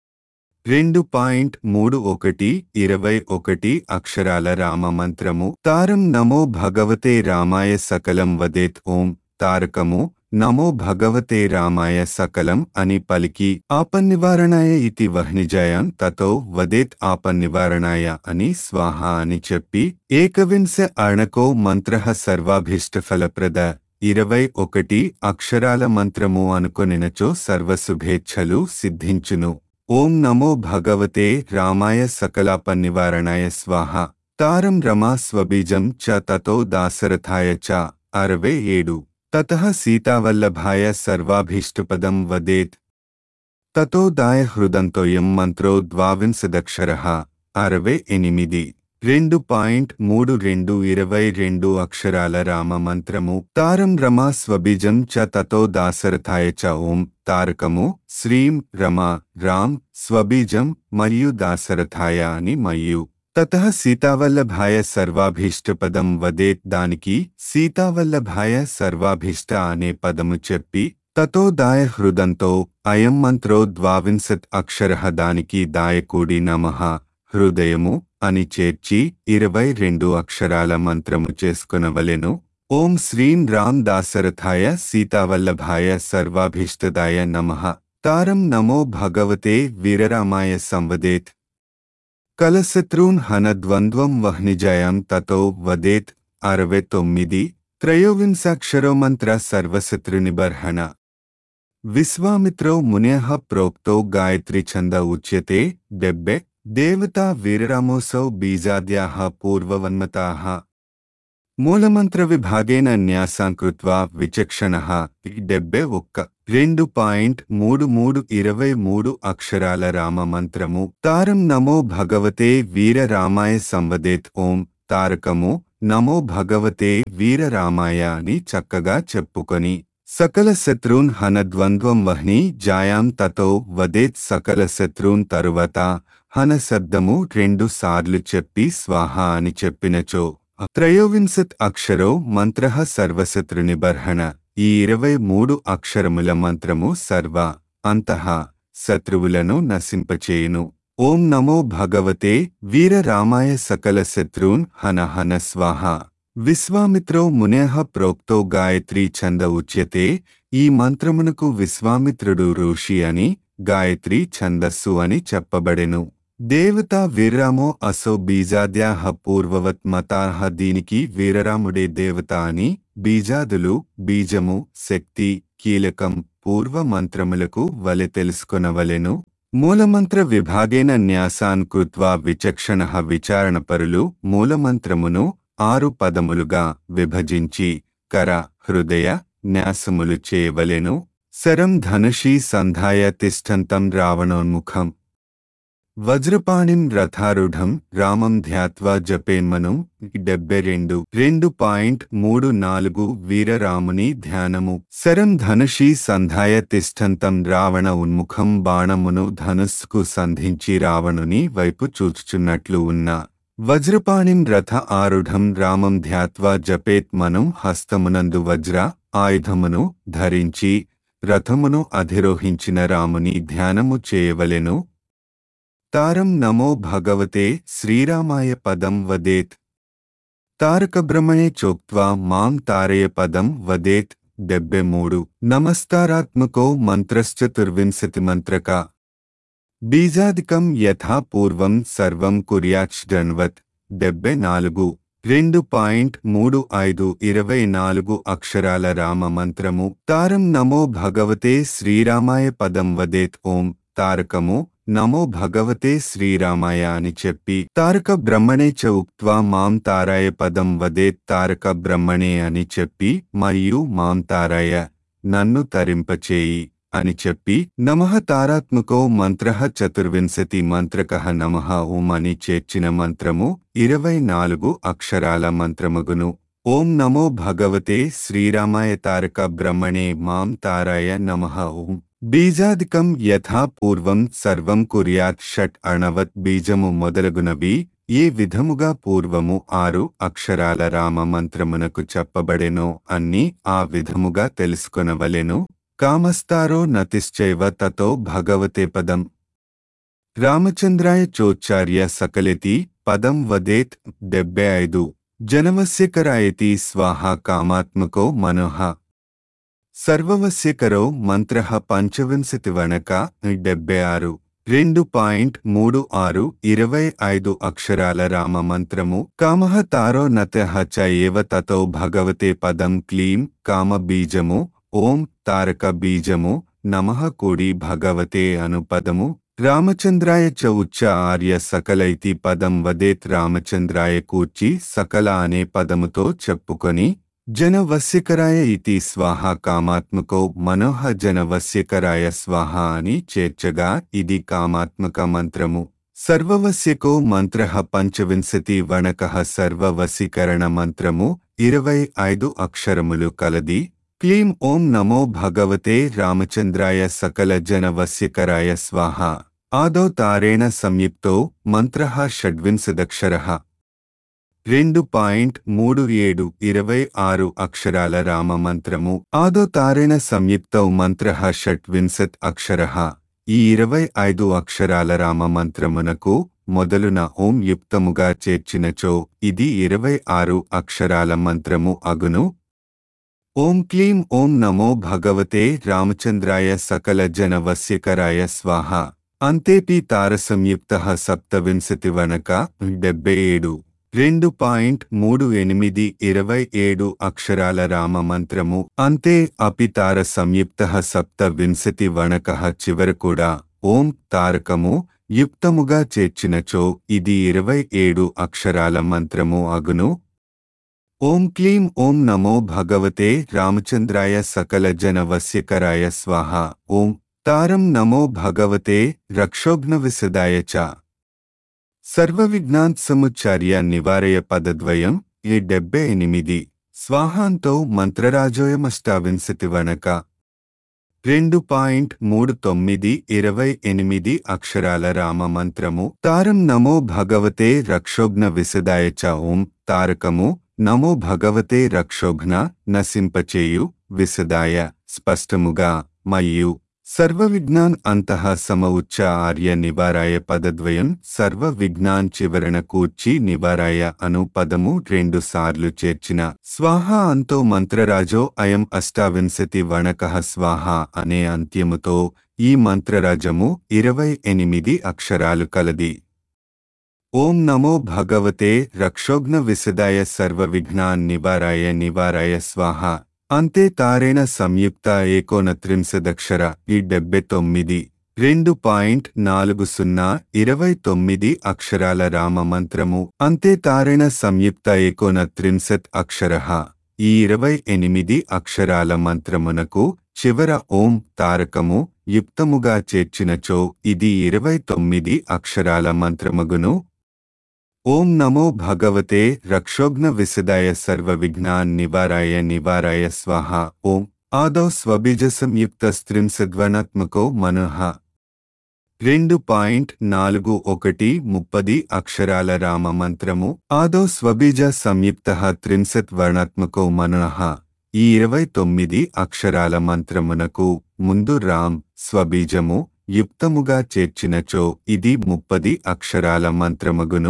రెండు పాయింట్ మూడు ఒకటి ఇరవై ఒకటి అక్షరాల రామ మంత్రము తారం నమో భగవతే రామాయ సకలం వదేత్ ఓం తారకము నమో భగవతే రామాయ సకలం అని పలికి ఆపన్నివారణాయ ఇతి వహ్నిజాయం తతో వదేత్ ఆపన్నివారణాయ అని స్వాహ అని చెప్పి ఏకవింశ అర్ణకో మంత్ర సర్వాభీష్టఫలప్రద ఇరవై ఒకటి అక్షరాల మంత్రము అనుకొనినచో సర్వశుభేచ్ఛలు సిద్ధించును ఓం నమో భగవతే రామాయ సకలాపన్నివారణాయ స్వాహ తారం రమా స్వబీజం చ తతో దాశరథాయ చ అరవై ఏడు తతః సీతావల్లభాయ సర్వాభీష్టపదం వదేత్ తతో దాయ హృదంతోయం మంత్రో ద్వావింశదక్షర అరవై ఎనిమిది రెండు పాయింట్ మూడు రెండు ఇరవై రెండు అక్షరాల రామ మంత్రము తారం రమా స్వబీజం చ తతో దాశరథాయ చ ఓం తారకము శ్రీం రమ రామ్ స్వబీజం మరియు దాశరథాయ అని మరియు తత సీతావల్లభాయ సర్వాభీష్టపదం వదేత్ దానికి సీతావల్లభాయ సర్వాభీష్ట అనే పదము చెప్పి తతో దాయ హృదంతో అయం మంత్రో ద్వావింశత్ అక్షర దానికి దాయకూడి నమః హృదయము అని చేర్చి ఇరవై రెండు అక్షరాల మంత్రము చేసుకునవలెను ఓం శ్రీం రామ్ దాశరథాయ సీతావల్లభాయ సర్వాభీష్టదాయ నమః తారం నమో భగవతే వీరరామాయ సంవదేత్ కలశత్రూన్ హనద్వంద్వం వహ్నిజయం తతో వదేత్ అరవై తొమ్మిది త్రయోవింశాక్షరో మంత్ర సర్వశత్రునిబర్హణ విశ్వామిత్రో మునేః ప్రోక్తో గాయత్రి ఛంద ఉచ్యతే డెబ్బె దేవతా వీరరామోసౌ బీజాద్యాః పూర్వవన్మతాః మూలమంత్ర విభాగేన న్యాసాం కృత్వా విచక్షణః డెబ్బె ఒక్క రెండు పాయింట్ మూడు మూడు ఇరవై మూడు అక్షరాల రామ మంత్రము తారం నమో భగవతే వీర రామాయ సంవదేత్ ఓం తారకము నమో భగవతే వీర రామాయ అని చక్కగా చెప్పుకొని సకల శత్రూన్ హనద్వంద్వం వహ్ని జాయాం తతో వదేత్ సకల శత్రూన్ తరువాత హన శబ్దము రెండు సార్లు చెప్పి స్వాహ అని చెప్పినచో త్రయోవింశత్ అక్షరో మంత్ర సర్వశత్రునిబర్హణ ఈ ఇరవై మూడు అక్షరముల మంత్రము సర్వ అంతః శత్రువులను నశింపచేయును ఓం నమో భగవతే వీర రామాయ సకల శత్రూన్ హన హన స్వాహ విశ్వామిత్రో మునేః ప్రోక్తో గాయత్రీ ఛంద ఉచ్యతే ఈ మంత్రమునకు విశ్వామిత్రుడు ఋషి అని గాయత్రీ ఛందస్సు అని చెప్పబడెను దేవతా వీరరామో అసో బీజాద్యాహ పూర్వవత్ మతాహ దీనికి వీరరాముడే దేవత అని బీజాదులు బీజము శక్తి కీలకం పూర్వ మంత్రములకు వలె తెలుసుకొనవలెను మూలమంత్ర విభాగేన న్యాసాన్ కృత్వా విచక్షణ విచారణపరులు మూలమంత్రమును ఆరు పదములుగా విభజించి కర హృదయ న్యాసములు చేయవలెను శరం ధనుషి సంధాయ తిష్టంతం రావణోన్ముఖం వజ్రపాణిం రథారూఢం రామం ధ్యాత్వా జపేన్మను డెబ్బై రెండు రెండు పాయింట్ మూడు నాలుగు వీరరాముని ధ్యానము శరం ధనుషి సంధాయ తిష్టంతం రావణ ఉన్ముఖం బాణమును ధనుస్సుకు సంధించి రావణుని వైపు చూచుచున్నట్లు ఉన్న వజ్రపాణిం రథ ఆరుఢం రామం ధ్యాత్వా జపేత్ మనం హస్తమునందు వజ్ర ఆయుధమును ధరించి రథమును అధిరోహించిన రాముని ధ్యానము చేయవలెను తారం నమో భగవతే శ్రీరామాయ పదం వదేత్ తారకబ్రహ్మణే చోక్త్వా మాం తారయ పదం వదేత్ డెబ్బె మూడు నమస్తారాత్మకో మంత్రశ్చతుర్వింశతి మంత్రక బీజాదికం యథా పూర్వం సర్వం కుర్యాచ్డన్వత్ డెబ్బె నాలుగు రెండు పాయింట్ మూడు ఐదు ఇరవై నాలుగు అక్షరాల రామ మంత్రము తారం నమో భగవతే శ్రీరామాయ పదం వదేత్ ఓం తారకము నమో భగవతే శ్రీరామాయ అని చెప్పి తారక బ్రహ్మణే చ ఉక్త్వా మాం తారాయ పదం వదేత్ తారక బ్రహ్మణే అని చెప్పి మరియు మాం తారాయ నన్ను తరింపచేయి అని చెప్పి నమః తారాత్మకో మంత్ర చతుర్వింశతి మంత్రక నమః ఓం అని చేర్చిన మంత్రము ఇరవై నాలుగు అక్షరాల మంత్రమగును ఓం నమో భగవతే శ్రీరామాయ తారక బ్రహ్మణే మాం తారాయ నమః ఓం బీజాదికం యథా పూర్వం సర్వం కుర్యాత్ షట్ అణవత్ బీజము మొదలగునవి ఏ విధముగా పూర్వము ఆరు అక్షరాల రామ మంత్రమునకు చెప్పబడెనో అన్ని ఆ విధముగా తెలుసుకొనవలెను కామస్తారో నతిశ్చైవ తతో భగవతే పదం రామచంద్రాయ చోచ్చార్య సకలితి పదం వదేత్ డెబ్బై ఐదు జనవస్యకరాయతి స్వాహ కామాత్మకో మనోహ సర్వవస్యకరో మంత్ర పంచవింశతి వణక డెబ్బై ఆరు రెండు పాయింట్ మూడు ఆరు ఇరవై ఐదు అక్షరాల రామ మంత్రము కామః తారో నతః చ ఏవ తతో భగవతే పదం క్లీం కామ బీజము ఓం తారక బీజము నమః కూడి భగవతే అను పదము రామచంద్రాయ చ ఉచ్చ ఆర్య సకలైతి పదం వదేత్ రామచంద్రాయ కూర్చి సకల అనే పదముతో చెప్పుకొని జనవస్యకరాయ ఇతి స్వాహ కామాత్మకో మనోహ జనవస్యకరాయ స్వాహ అని చేర్చగా ఇది కామాత్మక మంత్రము సర్వవస్యకో మంత్ర పంచవింశతి వణక సర్వవశీకరణ మంత్రము ఇరవై ఐదు అక్షరములు కలది క్లీం ఓం నమో భగవతే రామచంద్రాయ సకల జన వశ్యకరాయ స్వాహ ఆదౌ తారేణ సంయుక్తో మంత్ర షడ్వింశదక్షర రెండు పాయింట్ మూడు ఏడు ఇరవై ఆరు అక్షరాల రామ మంత్రము ఆదో తారేణ సంయుక్తౌ మంత్ర షట్వింశత్ అక్షర ఈ ఇరవై ఐదు అక్షరాల రామ మంత్రమునకు మొదలున ఓం యుక్తముగా చేర్చినచో ఇది ఇరవై ఆరు అక్షరాల మంత్రము అగును ఓం క్లీం ఓం నమో భగవతే రామచంద్రాయ సకల జన వశ్యకరాయ స్వాహ అంతేపి తారసంయుక్త సప్తవింశతి వనక డెబ్బై ఏడు రెండు పాయింట్ మూడు ఎనిమిది ఇరవై ఏడు అక్షరాల రామ మంత్రము అంతే అపి తార సంయుక్త సప్త వింశతి వణక చివర కూడా ఓం తారకము యుక్తముగా చేర్చినచో ఇది ఇరవై ఏడు అక్షరాల మంత్రము అగును ఓం క్లీం ఓం నమో భగవతే రామచంద్రాయ సకల జన వశ్యకరాయ స్వాహ ఓం తారం నమో భగవతే రక్షోఘ్నవిసదాయ చ సర్వవిజ్ఞాన్ సముచ్చార్య నివారయ పదద్వయం ఈ డెబ్బై ఎనిమిది స్వాహాంతో మంత్రరాజోయమష్టావింశతి వనక రెండు పాయింట్ మూడు తొమ్మిది ఇరవై ఎనిమిది అక్షరాల రామ మంత్రము తారం నమో భగవతే రక్షోఘ్న విశదాయ చ ఓం తారకము నమో భగవతే రక్షోఘ్న నశింపచేయు విశదాయ స్పష్టముగా మయ్యు సర్వవిజ్ఞాన్ అంతః సమ ఉచ్చ ఆర్య నివారాయ పదద్వయం సర్వ విజ్ఞాన్ చివరణ కూర్చి నివారాయ అను పదము రెండు సార్లు చేర్చిన స్వాహ అంతో మంత్రరాజో అయం అష్టావింశతి వణక స్వాహ అనే అంత్యముతో ఈ మంత్రరాజము ఇరవై ఎనిమిది అక్షరాలు కలది ఓం నమో భగవతే రక్షోఘ్న విశదాయ సర్వ విఘ్నాన్ నివారాయ నివారాయ స్వాహ అంతే తారేణ సంయుక్త ఏకోనత్రింశదక్షర ఈ డెబ్బై తొమ్మిది రెండు పాయింట్ నాలుగు సున్నా ఇరవై తొమ్మిది అక్షరాల రామ మంత్రము అంతే తారేణ సంయుక్త ఏకోనత్రింశత్ అక్షర ఈ ఇరవై ఎనిమిది అక్షరాల మంత్రమునకు చివర ఓం తారకము యుక్తముగా చేర్చినచో ఇది ఇరవై తొమ్మిది అక్షరాల మంత్రమగును ఓం నమో భగవతే రక్షోఘ్న విశదాయ సర్వ విఘ్నాన్ నివారాయ నివారాయ స్వాహ ఓం ఆదౌ స్వబీజ సంయుక్త స్త్రింశద్వనాత్మకో మనః రెండు పాయింట్ నాలుగు ఒకటి ముప్పది అక్షరాల రామ మంత్రము ఆదౌ స్వబీజ సంయుక్త త్రింశత్ వర్ణాత్మకో మనః ఈ ఇరవై తొమ్మిది అక్షరాల మంత్రమునకు ముందు రామ్ స్వబీజము యుక్తముగా చేర్చినచో ఇది ముప్పది అక్షరాల మంత్రమగును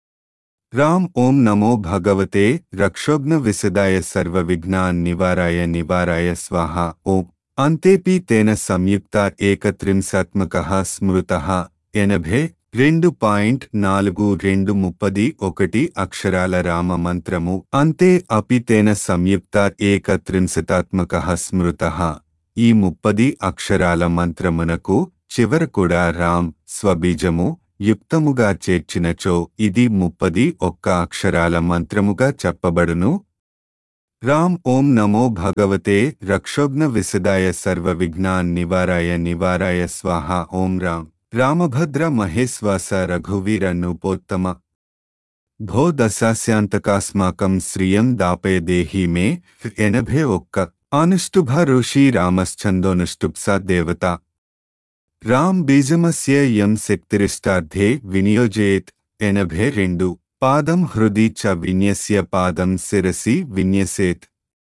రామ్ ఓం నమో భగవతే రక్షోఘ్న విశదాయ సర్వ విఘ్నాన్ నివారాయ నివారాయ స్వాహ ఓం అంతేపి తేన సంయుక్త ఏకత్రింశాత్మక స్మృత ఎనభై రెండు పాయింట్ నాలుగు రెండు ముప్పది ఒకటి అక్షరాల రామ మంత్రము అంతే అపి తేన సంయుక్త ఏకత్రింశతాత్మక స్మృత ఈ ముప్పది అక్షరాల మంత్రమునకు చివర కూడా రామ్ స్వబీజము యుక్తముగా చేర్చినచో ఇది ముప్పది ఒక్క అక్షరాల మంత్రముగా చెప్పబడును రామ్ ఓం నమో భగవతే రక్షోఘ్న విశదాయ సర్వ విఘ్నాన్ నివారాయ నివారాయ స్వాహ ఓం రామ్ రామభద్ర మహేశ్వాస రఘువీర నృపోత్తమ భో దశాస్యాంతకాస్మాకం శ్రియం దాపయ దేహి మే ఎనభై ఒక్క అనుష్టుభ ఋషి రామశ్చందోనుష్టుప్సా దేవత రామ్ బీజమస్య యం శక్తిరిష్టార్థే వినియోజయేత్ ఎనభై రెండు పాదం హృది చ విన్యస్య పాదం శిరసి విన్యసేత్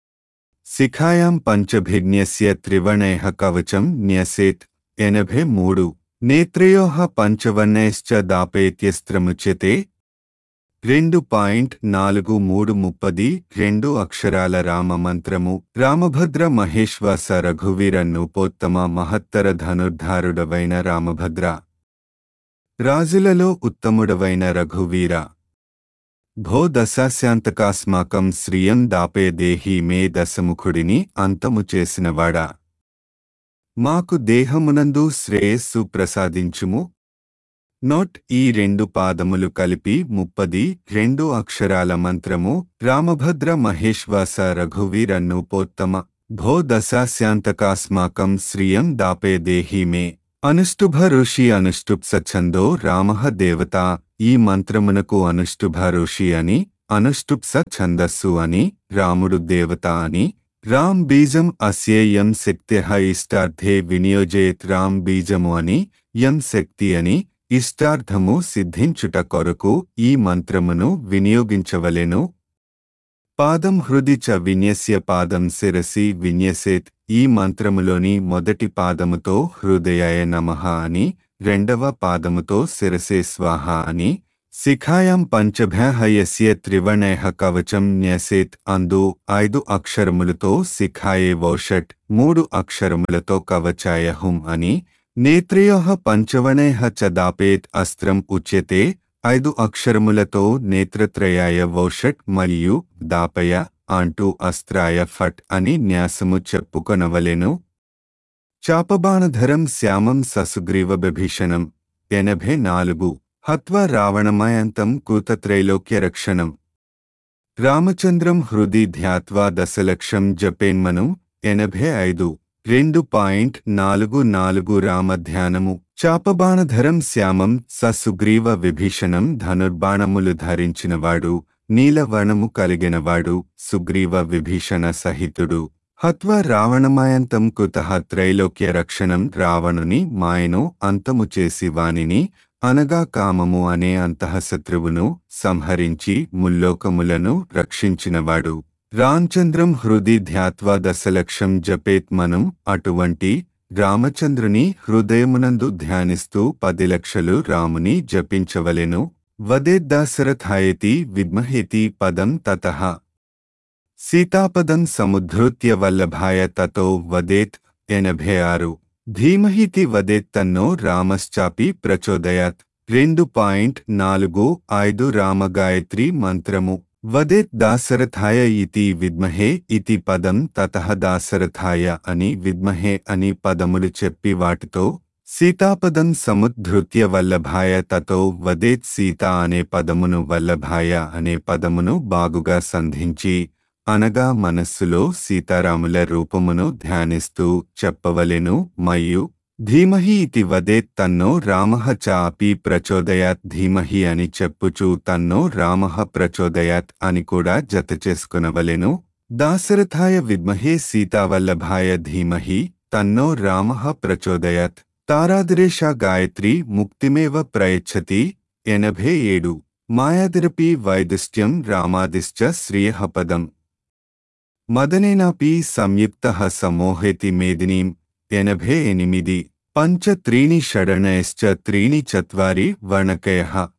శిఖాయాం పంచభిజ్ఞస్య త్రివర్ణైః కవచం న్యసేత్ ఎనభై మూడు నేత్రయోః పంచవర్ణైశ్చ దాపేత్యస్త్రముచ్యతే రెండు పాయింట్ నాలుగు మూడు ముప్పది రెండు అక్షరాల రామ మంత్రము రామభద్ర మహేశ్వాస రఘువీర నూపోత్తమ మహత్తర ధనుర్ధారుడవైన రామభద్ర రాజులలో ఉత్తముడవైన రఘువీర భో దశాస్యాంతకాస్మాకం శ్రియం దాపే దేహి మే దశముఖుడిని అంతము చేసినవాడా మాకు దేహమునందు శ్రేయస్సు ప్రసాదించుము నోట్ ఈ రెండు పాదములు కలిపి ముప్పది రెండు అక్షరాల మంత్రము రామభద్ర మహేశ్వాస రఘువీర నూపోత్తమ భో దశాస్యాంతకాస్మాకం శ్రియం దాపే దేహి మే అనుష్టుభ ఋషి అనుష్టుప్స ఛందో రామః దేవత ఈ మంత్రమునకు అనుష్టుభ ఋషి అని అనుష్టుప్స ఛందస్సు అని రాముడు దేవత అని రామ్ బీజం అస్యే యం శక్త్యః ఇష్టార్థే వినియోజేత్ రామ్ బీజము అని యం శక్తి అని ఇష్టార్థము సిద్ధించుట కొరకు ఈ మంత్రమును వినియోగించవలెను పాదం హృది చ విన్యస్య పాదం శిరసి విన్యసేత్ ఈ మంత్రములోని మొదటి పాదముతో హృదయాయ నమః అని రెండవ పాదముతో శిరసే స్వాహ అని శిఖాయం పంచభ్యః యస్య త్రివర్ణైః కవచం న్యసేత్ అందు ఐదు అక్షరములతో శిఖాయే వోషట్ మూడు అక్షరములతో కవచాయ హుం అని నేత్రయోః పంచవణైః చ దాపేత్ అస్త్రం ఉచ్యతే ఐదు అక్షరములతో నేత్రత్రయాయ వోషట్ మరియు దాపయ అంటూ అస్త్రాయ ఫట్ అని న్యాసము చెప్పుకొనవలెను చాపబాణధరం శ్యామం ససుగ్రీవ బిభీషణం ఎనభై నాలుగు హత్వ రావణమయంతం కూతత్రైలోక్య రక్షణం రామచంద్రం హృది ధ్యాత్వా దశలక్షం జపేన్మను ఎనభై ఐదు రెండు పాయింట్ నాలుగు నాలుగు రామధ్యానము చాపబాణధరం శ్యామం ససుగ్రీవ విభీషణం ధనుర్బాణములు ధరించినవాడు నీలవర్ణము కలిగినవాడు సుగ్రీవ విభీషణ సహితుడు హత్వ రావణమాయంతం కుతః త్రైలోక్య రక్షణం రావణుని మాయను అంతము చేసి వానిని అనగా కామము అనే అంతఃశత్రువును సంహరించి ముల్లోకములను రక్షించినవాడు రాంచంద్రం హృది ధ్యాత్వా దశలక్షం జపేత్ మనం అటువంటి రామచంద్రుని హృదయమునందు ధ్యానిస్తూ పది లక్షలు రాముని జపించవలెను వదేద్దాశరథాయతి విద్మహేతి పదం తతః సీతాపదం సముద్ధృత్య వల్లభాయ తతో వదేత్ ఎనభై ఆరు ధీమహితి వదేత్ తన్నో రామశ్చాపి ప్రచోదయాత్ రెండు పాయింట్ నాలుగు ఐదు రామగాయత్రి మంత్రము వదేత్ దాశరథాయ ఇతి విద్మహే ఇతి పదం తతః దాశరథాయ అని విద్మహే అని పదములు చెప్పి వాటితో సీతాపదం సముద్ధృత్య వల్లభాయ తతో వదేత్ సీత అనే పదమును వల్లభాయ అనే పదమును బాగుగా సంధించి అనగా మనస్సులో సీతారాముల రూపమును ధ్యానిస్తూ చెప్పవలెను మయు ధీమహి ఇతి వదేత్ తన్నో రామః చాపి ప్రచోదయాత్ ధీమహి అని చెప్పుచూ తన్నో రామః ప్రచోదయాత్ అని కూడా జత చేసుకునవలెను దాశరథాయ విద్మహే సీతావల్లభాయ ధీమహి తన్నో రామః ప్రచోదయాత్ తారాదిరేషా గాయత్రి ముక్తిమేవ ప్రయచ్చతి ఎనభై ఏడు మాయాదిరపి వైదుష్ట్యం రామాదిశ్చ శ్రియః పదం మదనేనాపి సంయుక్త సమోహేతి మేదినీం ఎనభై ఎనిమిది పంచ త్రీణి షడణయశ్చ త్రీణి చత్వారి వర్ణకయ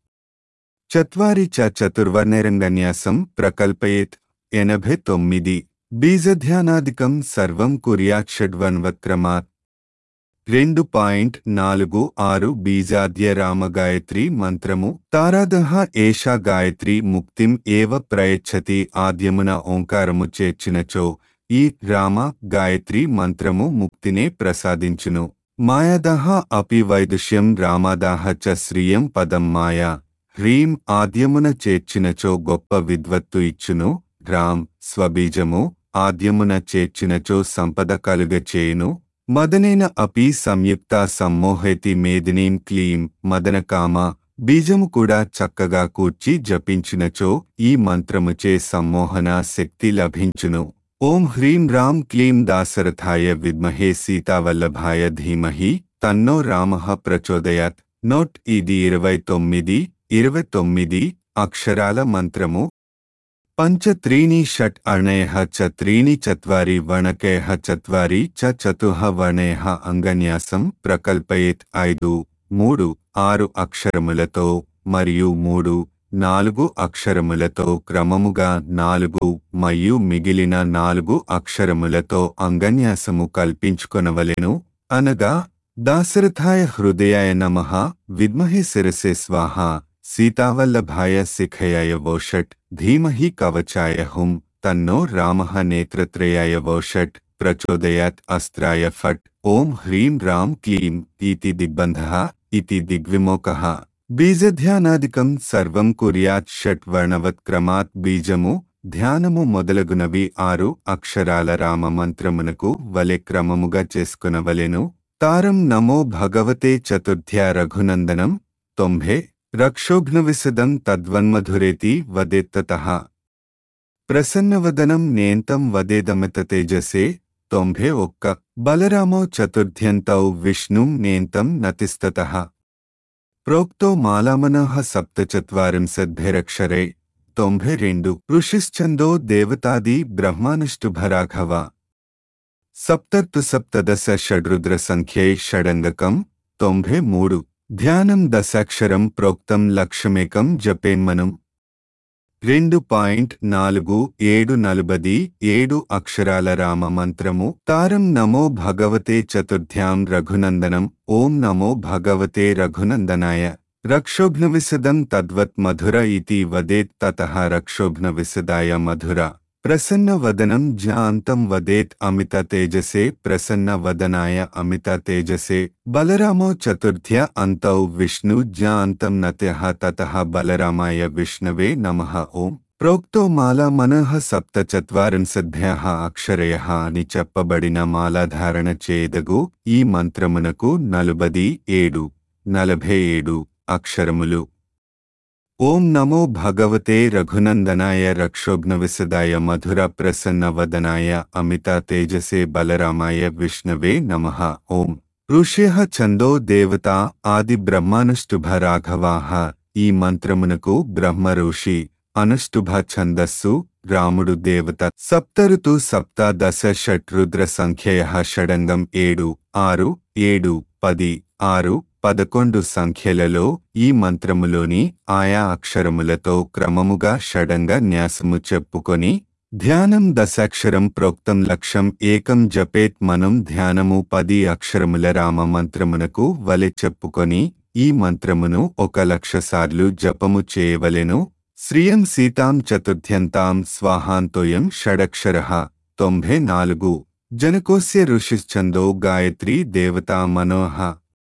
చత్వారి చ చతుర్వర్ణరంగన్యాసం ప్రకల్పయేత్ ఎనభై తొమ్మిది బీజధ్యానాదికం సర్వం కుర్యాత్ షడ్వన్వక్రమాత్ రెండు పాయింట్ నాలుగు ఆరు బీజాద్య రామ గాయత్రి మంత్రము తారాదహ ఏషా గాయత్రి ముక్తిం ఏవ ప్రయచ్చతి ఆద్యమున ఓంకారము చేర్చినచో ఈ రామ గాయత్రి మంత్రము ముక్తినే ప్రసాదించును మాయాదహ అపి వైదుష్యం రామాదాహ చ శ్రియం పదం మాయా హ్రీం ఆద్యమున చేర్చినచో గొప్ప విద్వత్తు ఇచ్చును రామ్ స్వబీజము ఆద్యమున చేర్చినచో సంపద కలుగచేయును మదనేన అపి సంయుక్త సమ్మోహేతి మేదినీం క్లీం మదనకామ బీజము కూడా చక్కగా కూర్చి జపించినచో ఈ మంత్రముచే సమ్మోహన శక్తి లభించును ఓం హ్రీం రాం క్లీం దాశరథాయ విద్మహే సీతావల్లభాయ ధీమహి తన్నో రామః ప్రచోదయాత్ నోట్ ఇది ఇరవై తొమ్మిది ఇరవై తొమ్మిది అక్షరాల మంత్రము పంచ త్రీణి షట్ అర్ణయ చ త్రీణి చత్వారి వణకయ చత్వారి చ చతుః వర్ణయ అంగన్యాసం ప్రకల్పయేత్ ఐదు మూడు ఆరు అక్షరములతో మరియు మూడు నాలుగు అక్షరములతో క్రమముగా నాలుగు మరియు మిగిలిన నాలుగు అక్షరములతో అంగన్యాసము కల్పించుకొనవలెను అనగా దాశరథాయ హృదయాయ నమః విద్మహి శిరసే స్వాహ సీతావల్లభాయ శిఖయాయ వోషట్ ధీమహి కవచాయ హుం తన్నో రామః నేత్రత్రయాయ వోషట్ ప్రచోదయాత్ అస్త్రాయ ఫట్ ఓం హ్రీం రాం క్లీం ఇతి దిగ్బంధః ఇతి దిగ్విమోకః బీజధ్యానాదికం సర్వం కుర్యాత్ షట్ వర్ణవత్క్రమాత్ బీజము ధ్యానము మొదలగునవి ఆరు అక్షరాల రామ మంత్రమునకు వలె క్రమముగా చేసుకునవలెను తారం నమో భగవతే చతుర్థ్యా రఘునందనం తొంభే రక్షోఘ్నవిశదం తద్వన్మధురేతి వదేత్తతః ప్రసన్నవదనం నేంతం వదేదమిత తేజసే తొంభే ఒక్క బలరామో చతుర్థ్యంతౌ విష్ణుం నేంతం నతిస్తతః ప్రోక్తో మాలామనః సప్తచత్వారింశద్భిరక్షరే తొంభై రెండు ఋషిశ్చందో దేవతాది బ్రహ్మానుష్టుభరాఘవ సప్తర్తు సప్తదశ షడ్రుద్ర సంఖ్యై షడంగకం తొంభై మూడు ధ్యానం దశాక్షరం ప్రోక్తం లక్ష్యమేకం జపేన్మనం రెండు పాయింట్ నాలుగు ఏడు నలుబది ఏడు అక్షరాల రామ మంత్రము తారం నమో భగవతే చతుర్థ్యాం రఘునందనం ఓం నమో భగవతే రఘునందనాయ రక్షోఘ్నవిశదం తద్వత్ మధుర ఇతి వదేత్ తతః రక్షోఘ్నవిశదాయ మధుర ప్రసన్నవదనం జాంతం వదేత్ అమిత తేజసే ప్రసన్నవదనాయ అమిత తేజసే బలరామో చతుర్థ్య అంతౌ విష్ణు జాంతం నత్యః తతః బలరామాయ విష్ణవే నమః ఓం ప్రోక్తో మాల మనః సప్తచత్వారింశద్భ్యః అక్షరయః అని చెప్పబడిన మాలాధారణ చేదగు ఈ మంత్రమునకు నలుబది ఏడు నలభై ఏడు అక్షరములు ఓం నమో భగవతే రఘునందనాయ రక్షోఘ్నవిశదాయ మధుర ప్రసన్నవదనాయ అమిత తేజసే బలరామాయ విష్ణవే నమః ఓం ఋష్యః ఛందో దేవత ఆది బ్రహ్మానుష్టుభ రాఘవాః ఈ మంత్రమునకు బ్రహ్మ ఋషి అనుష్టుభ ఛందస్సు రాముడు దేవత సప్తరుతు సప్తాదశ షట్రుద్ర సంఖ్యయ షడంగం ఏడు ఆరు ఏడు పది ఆరు పదకొండు సంఖ్యలలో ఈ మంత్రములోని ఆయా అక్షరములతో క్రమముగా షడంగ న్యాసము చెప్పుకొని ధ్యానం దశాక్షరం ప్రోక్తం లక్ష్యం ఏకం జపేత్ మనం ధ్యానము పది అక్షరముల రామ మంత్రమునకు వలె చెప్పుకొని ఈ మంత్రమును ఒక లక్ష సార్లు జపము చేయవలెను శ్రియం సీతాం చతుర్థ్యంతాం స్వాహాంతోయం షడక్షర తొంభై నాలుగు జనకోస్య ఋషిశ్చందో గాయత్రీ దేవతా మనోహ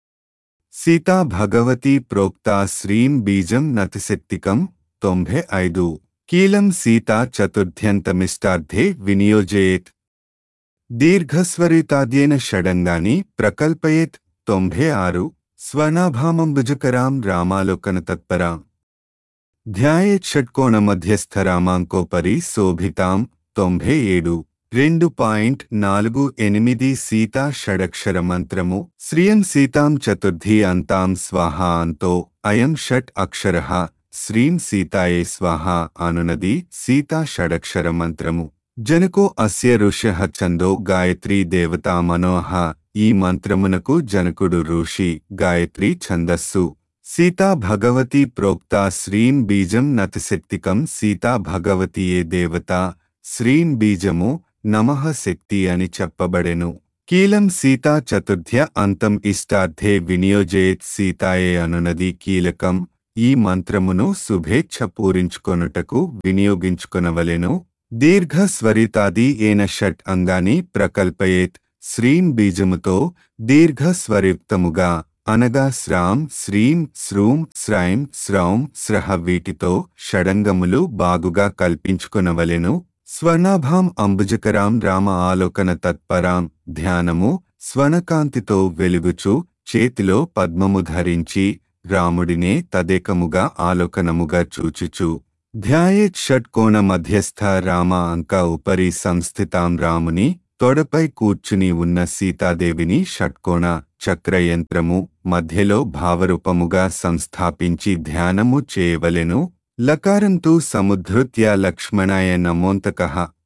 సీతా భగవతి ప్రోక్తా శ్రీం బీజం నతిశక్తికం తొంభై ఐదు కీలం సీతా చతుర్థ్యంతమిష్టార్థే వినియోజయేత్ దీర్ఘస్వరితాద్యేన షడంగాని ప్రకల్పయేత్ తొంభై ఆరు స్వనాభామంబుజకరాం రామాలోకన తత్పరాం ధ్యాయేత్ షట్కోణ మధ్యస్థ రామాంకోపరి శోభితాం తొంభై ఏడు రెండు పాయింట్ నాలుగు ఎనిమిది సీతా షడక్షర మంత్రము శ్రియం సీతాం చతుర్థి అంతాం స్వాహ అంతో అయం షట్ అక్షర శ్రీం సీతాయే స్వాహ అనునది సీతా షడక్షర మంత్రము జనకో అస్య ఋష్య ఛందో గాయత్రీ దేవతా మనోహ ఈ మంత్రమునకు జనకుడు ఋషి గాయత్రి ఛందస్సు సీతా భగవతి ప్రోక్తా శ్రీం బీజం నతశక్తికం సీతా భగవతియే దేవత శ్రీం బీజము నమః శక్తి అని చెప్పబడెను కీలం సీతా చతుర్థ్య అంతం ఇష్టార్థే వినియోజయేత్ సీతాయే అనునది కీలకం ఈ మంత్రమును శుభేచ్ఛ పూరించుకొనుటకు వినియోగించుకొనవలెను దీర్ఘ స్వరితాది ఏన షట్ అంగాని ప్రకల్పయేత్ శ్రీం బీజముతో దీర్ఘ స్వరియుక్తముగా అనగా శ్రాం శ్రీం శ్రూం శ్రైం శ్రౌం స్రహ వీటితో షడంగములు బాగుగా కల్పించుకొనవలెను స్వర్ణాభాం అంబుజకరాం రామ ఆలోకన తత్పరాం ధ్యానము స్వనకాంతితో వెలుగుచు చేతిలో పద్మము ధరించి రాముడినే తదేకముగా ఆలోకనముగా చూచుచు ధ్యాయేత్ షట్కోణ మధ్యస్థ రామ అంక ఉపరి సంస్థితాం రాముని తొడపై కూర్చుని ఉన్న సీతాదేవిని షట్కోణ చక్రయంత్రము మధ్యలో భావరూపముగా సంస్థాపించి ధ్యానము చేయవలెను లకారంతు సముద్ధృత్య లక్ష్మణాయ నమోంతక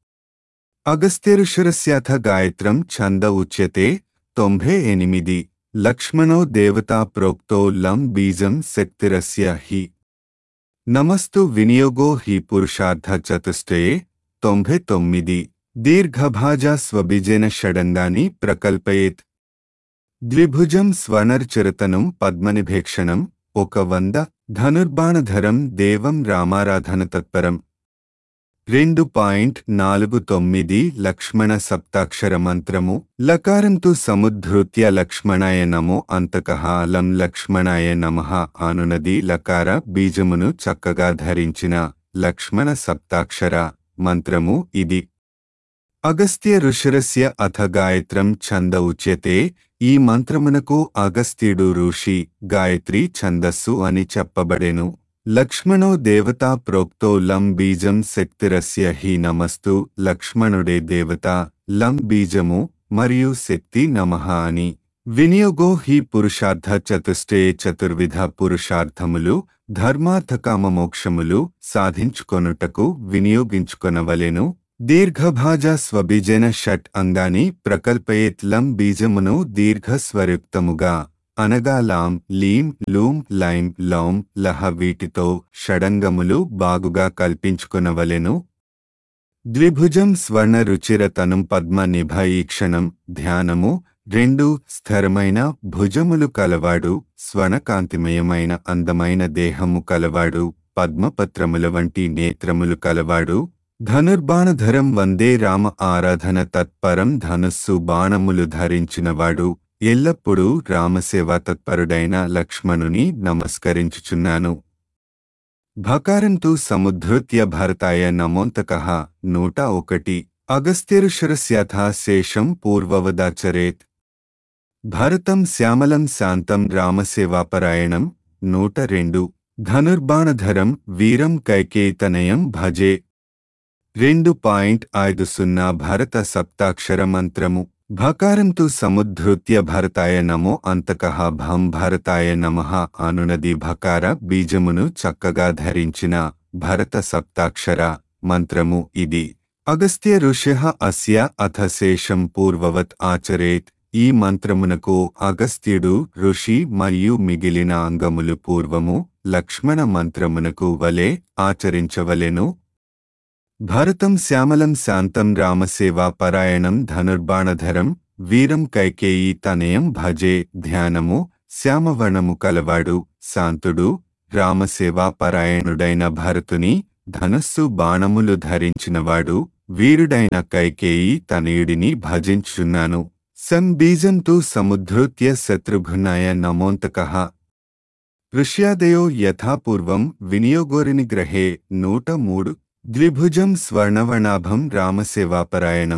అగస్త్యరుషురస్యాథ గాయత్రం ఛంద ఉచ్యతే తొంభై ఎనిమిది లక్ష్మణో దేవతా ప్రోక్తో లం బీజం శక్తిరస్య హి నమస్తు వినియోగో హి పురుషార్థ చతుష్టయే తొంభై తొమ్మిది దీర్ఘభాజా స్వబీజేన షడంగాని ప్రకల్పయేత్ ద్విభుజం స్వనర్చరతనం పద్మనిభేక్షణం ఒక వంద ధనుర్బాణధరం దేవం రామారాధన తత్పరం రెండు పాయింట్ నాలుగు తొమ్మిది లక్ష్మణ సప్తాక్షర మంత్రము లకారంతు సముద్ధృత్య లక్ష్మణాయ నమో అంతకః లం లక్ష్మణాయ నమః అనునది లకార బీజమును చక్కగా ధరించిన లక్ష్మణ సప్తాక్షర మంత్రము ఇది అగస్త్య ఋషురస్య అథ గాయత్రం ఛంద ఉచ్యతే ఈ మంత్రమునకు అగస్త్యుడు ఋషి గాయత్రి ఛందస్సు అని చెప్పబడెను లక్ష్మణో దేవతా ప్రోక్తో లం బీజం శక్తిరస్య హి నమస్తు లక్ష్మణుడే దేవత లం బీజము మరియు శక్తి నమః అని వినియోగో హి పురుషార్థ చతుష్టే చతుర్విధ పురుషార్థములు ధర్మార్థకామమోక్షములు సాధించుకొనుటకు వినియోగించుకొనవలెను దీర్ఘభాజ స్వబీజన షట్ అంగాని ప్రకల్పయేత్ లం బీజమును దీర్ఘస్వరుక్తముగా అనగా లాం లీం లూం లైం లౌం లహ వీటితో షడంగములు బాగుగా కల్పించుకొనవలెను ద్విభుజం స్వర్ణ రుచిరతనం పద్మ నిభ ఈక్షణం ధ్యానము రెండు స్థిరమైన భుజములు కలవాడు స్వర్ణకాంతిమయమైన అందమైన దేహము కలవాడు పద్మపత్రముల వంటి నేత్రములు కలవాడు ధనుర్బాణధరం వందే రామ ఆరాధన తత్పరం ధనుస్సు బాణములు ధరించినవాడు ఎల్లప్పుడూ రామసేవా తత్పరుడైన లక్ష్మణుని నమస్కరించుచున్నాను భకారంతు సముద్ధృత్య భరతాయ నమోంతకః నూట ఒకటి అగస్త్యరుషరస్యథా శేషం పూర్వవదాచరేత్ భరతం శ్యామలం శాంతం రామసేవాపరాయణం నూట రెండు ధనుర్బాణధరం వీరం కైకేతనయం భజే రెండు పాయింట్ ఐదు సున్నా భరత సప్తాక్షర మంత్రము భకారంతు సముద్ధృత్య భరతాయ నమో అంతకః భం భరతాయ నమః అనునది భకార బీజమును చక్కగా ధరించిన భరత సప్తాక్షర మంత్రము ఇది అగస్త్య ఋష్య అస్య అథ శేషం పూర్వవత్ ఆచరేత్ ఈ మంత్రమునకు అగస్త్యుడు ఋషి మరియు మిగిలిన అంగములు పూర్వము లక్ష్మణ మంత్రమునకు వలె ఆచరించవలెను భరతం శ్యామలం శాంతం రామసేవా పరాయణం ధనుర్బాణధరం వీరం కైకేయి తనయం భజే ధ్యానము శ్యామవర్ణము కలవాడు శాంతుడు రామసేవా పరాయణుడైన భరతుని ధనస్సు బాణములు ధరించినవాడు వీరుడైన కైకేయి తనయుడిని భజించున్నాను సంబీజంతు సముద్ధృత్య శత్రుఘ్నాయ నమోంతకః ఋష్యాదయో యథాపూర్వం వినియోగోరిని గ్రహే నూట మూడు ద్విభుజం స్వర్ణవర్ణాభం రామసేవాపరాయణం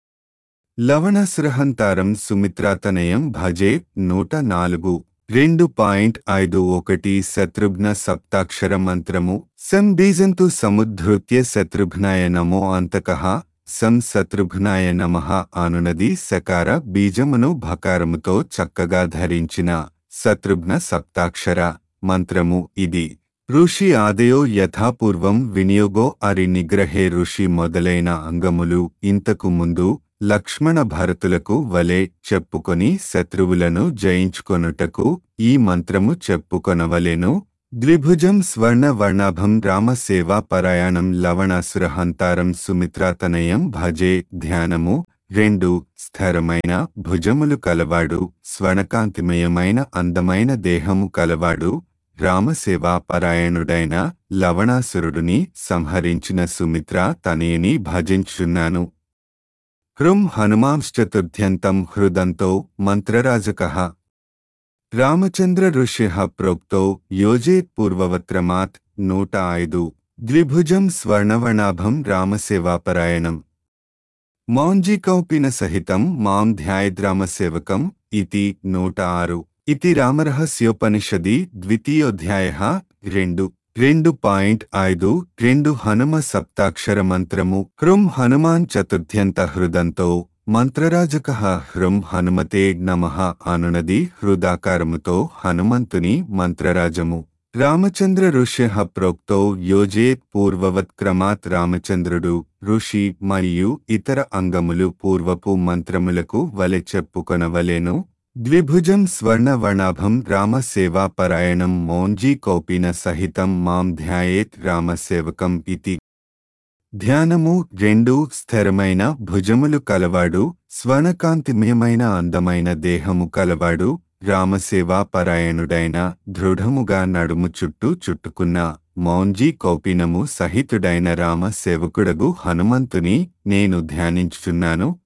లవణసురహంతారం సుమిత్రాతనయం భజే నూట నాలుగు రెండు పాయింట్ ఐదు ఒకటి శత్రుఘ్న సప్తాక్షర మంత్రము సంబీజంతు సముద్ధృత్య శత్రుఘ్నాయ నమో అంతకః సం శత్రుఘ్నాయ నమః అనునది సకార బీజమును భకారముతో చక్కగా ధరించిన శత్రుఘ్న సప్తాక్షర మంత్రము ఇది ఋషి ఆదయో యథాపూర్వం వినియోగో అరి నిగ్రహే ఋషి మొదలైన అంగములు ఇంతకు ముందు లక్ష్మణ భరతులకు వలె చెప్పుకొని శత్రువులను జయించుకొనుటకు ఈ మంత్రము చెప్పుకొనవలెను ద్విభుజం స్వర్ణ వర్ణాభం రామ సేవా పరాయణం లవణాసురహంతారం సుమిత్రాతనయం భజే ధ్యానము రెండు స్థిరమైన భుజములు కలవాడు స్వర్ణకాంతిమయమైన అందమైన దేహము కలవాడు రామసేవా పరాయణుడైన లవణాసురుడిని సంహరించిన సుమిత్ర తనయుని భజించున్నాను హృం హనుమాంశ్చతుర్థ్యంతం హృదంతో మంత్రరాజకః రామచంద్ర ఋష్య ప్రోక్తో యోజేత్ పూర్వవత్రమాత్ నూట ఐదు ద్విభుజం స్వర్ణవర్ణాభం రామసేవాపరాయణం మౌంజీకౌపిన సహితం మాం ధ్యాయద్రామసేవకం ఇతి నూట ఆరు ఇతి రామరహస్యోపనిషది ద్వితీయోధ్యాయ రెండు రెండు పాయింట్ ఐదు రెండు హనుమ సప్తాక్షర మంత్రము హృం హనుమాన్ చతుర్థ్యంత హృదంతో మంత్రరాజక హృం హనుమతే నమః అనునది హృదాకారముతో హనుమంతుని మంత్రరాజము రామచంద్ర ఋష్య ప్రోక్తో యోజేత్ పూర్వవత్ క్రమాత్ రామచంద్రుడు ఋషి మరియు ఇతర అంగములు పూర్వపు మంత్రములకు వలె చెప్పుకొనవలెను ద్విభుజం స్వర్ణవర్ణాభం రామసేవా పరాయణం మౌంజీ కౌపిన సహితం మాం ధ్యాయేత్ రామసేవకం ఇతి ధ్యానము రెండు స్థిరమైన భుజములు కలవాడు స్వర్ణకాంతిమయమైన అందమైన దేహము కలవాడు రామసేవా పరాయణుడైన దృఢముగా నడుము చుట్టూ చుట్టుకున్న మౌంజీ కౌపినము సహితుడైన రామ సేవకుడగు హనుమంతుని నేను ధ్యానించుచున్నాను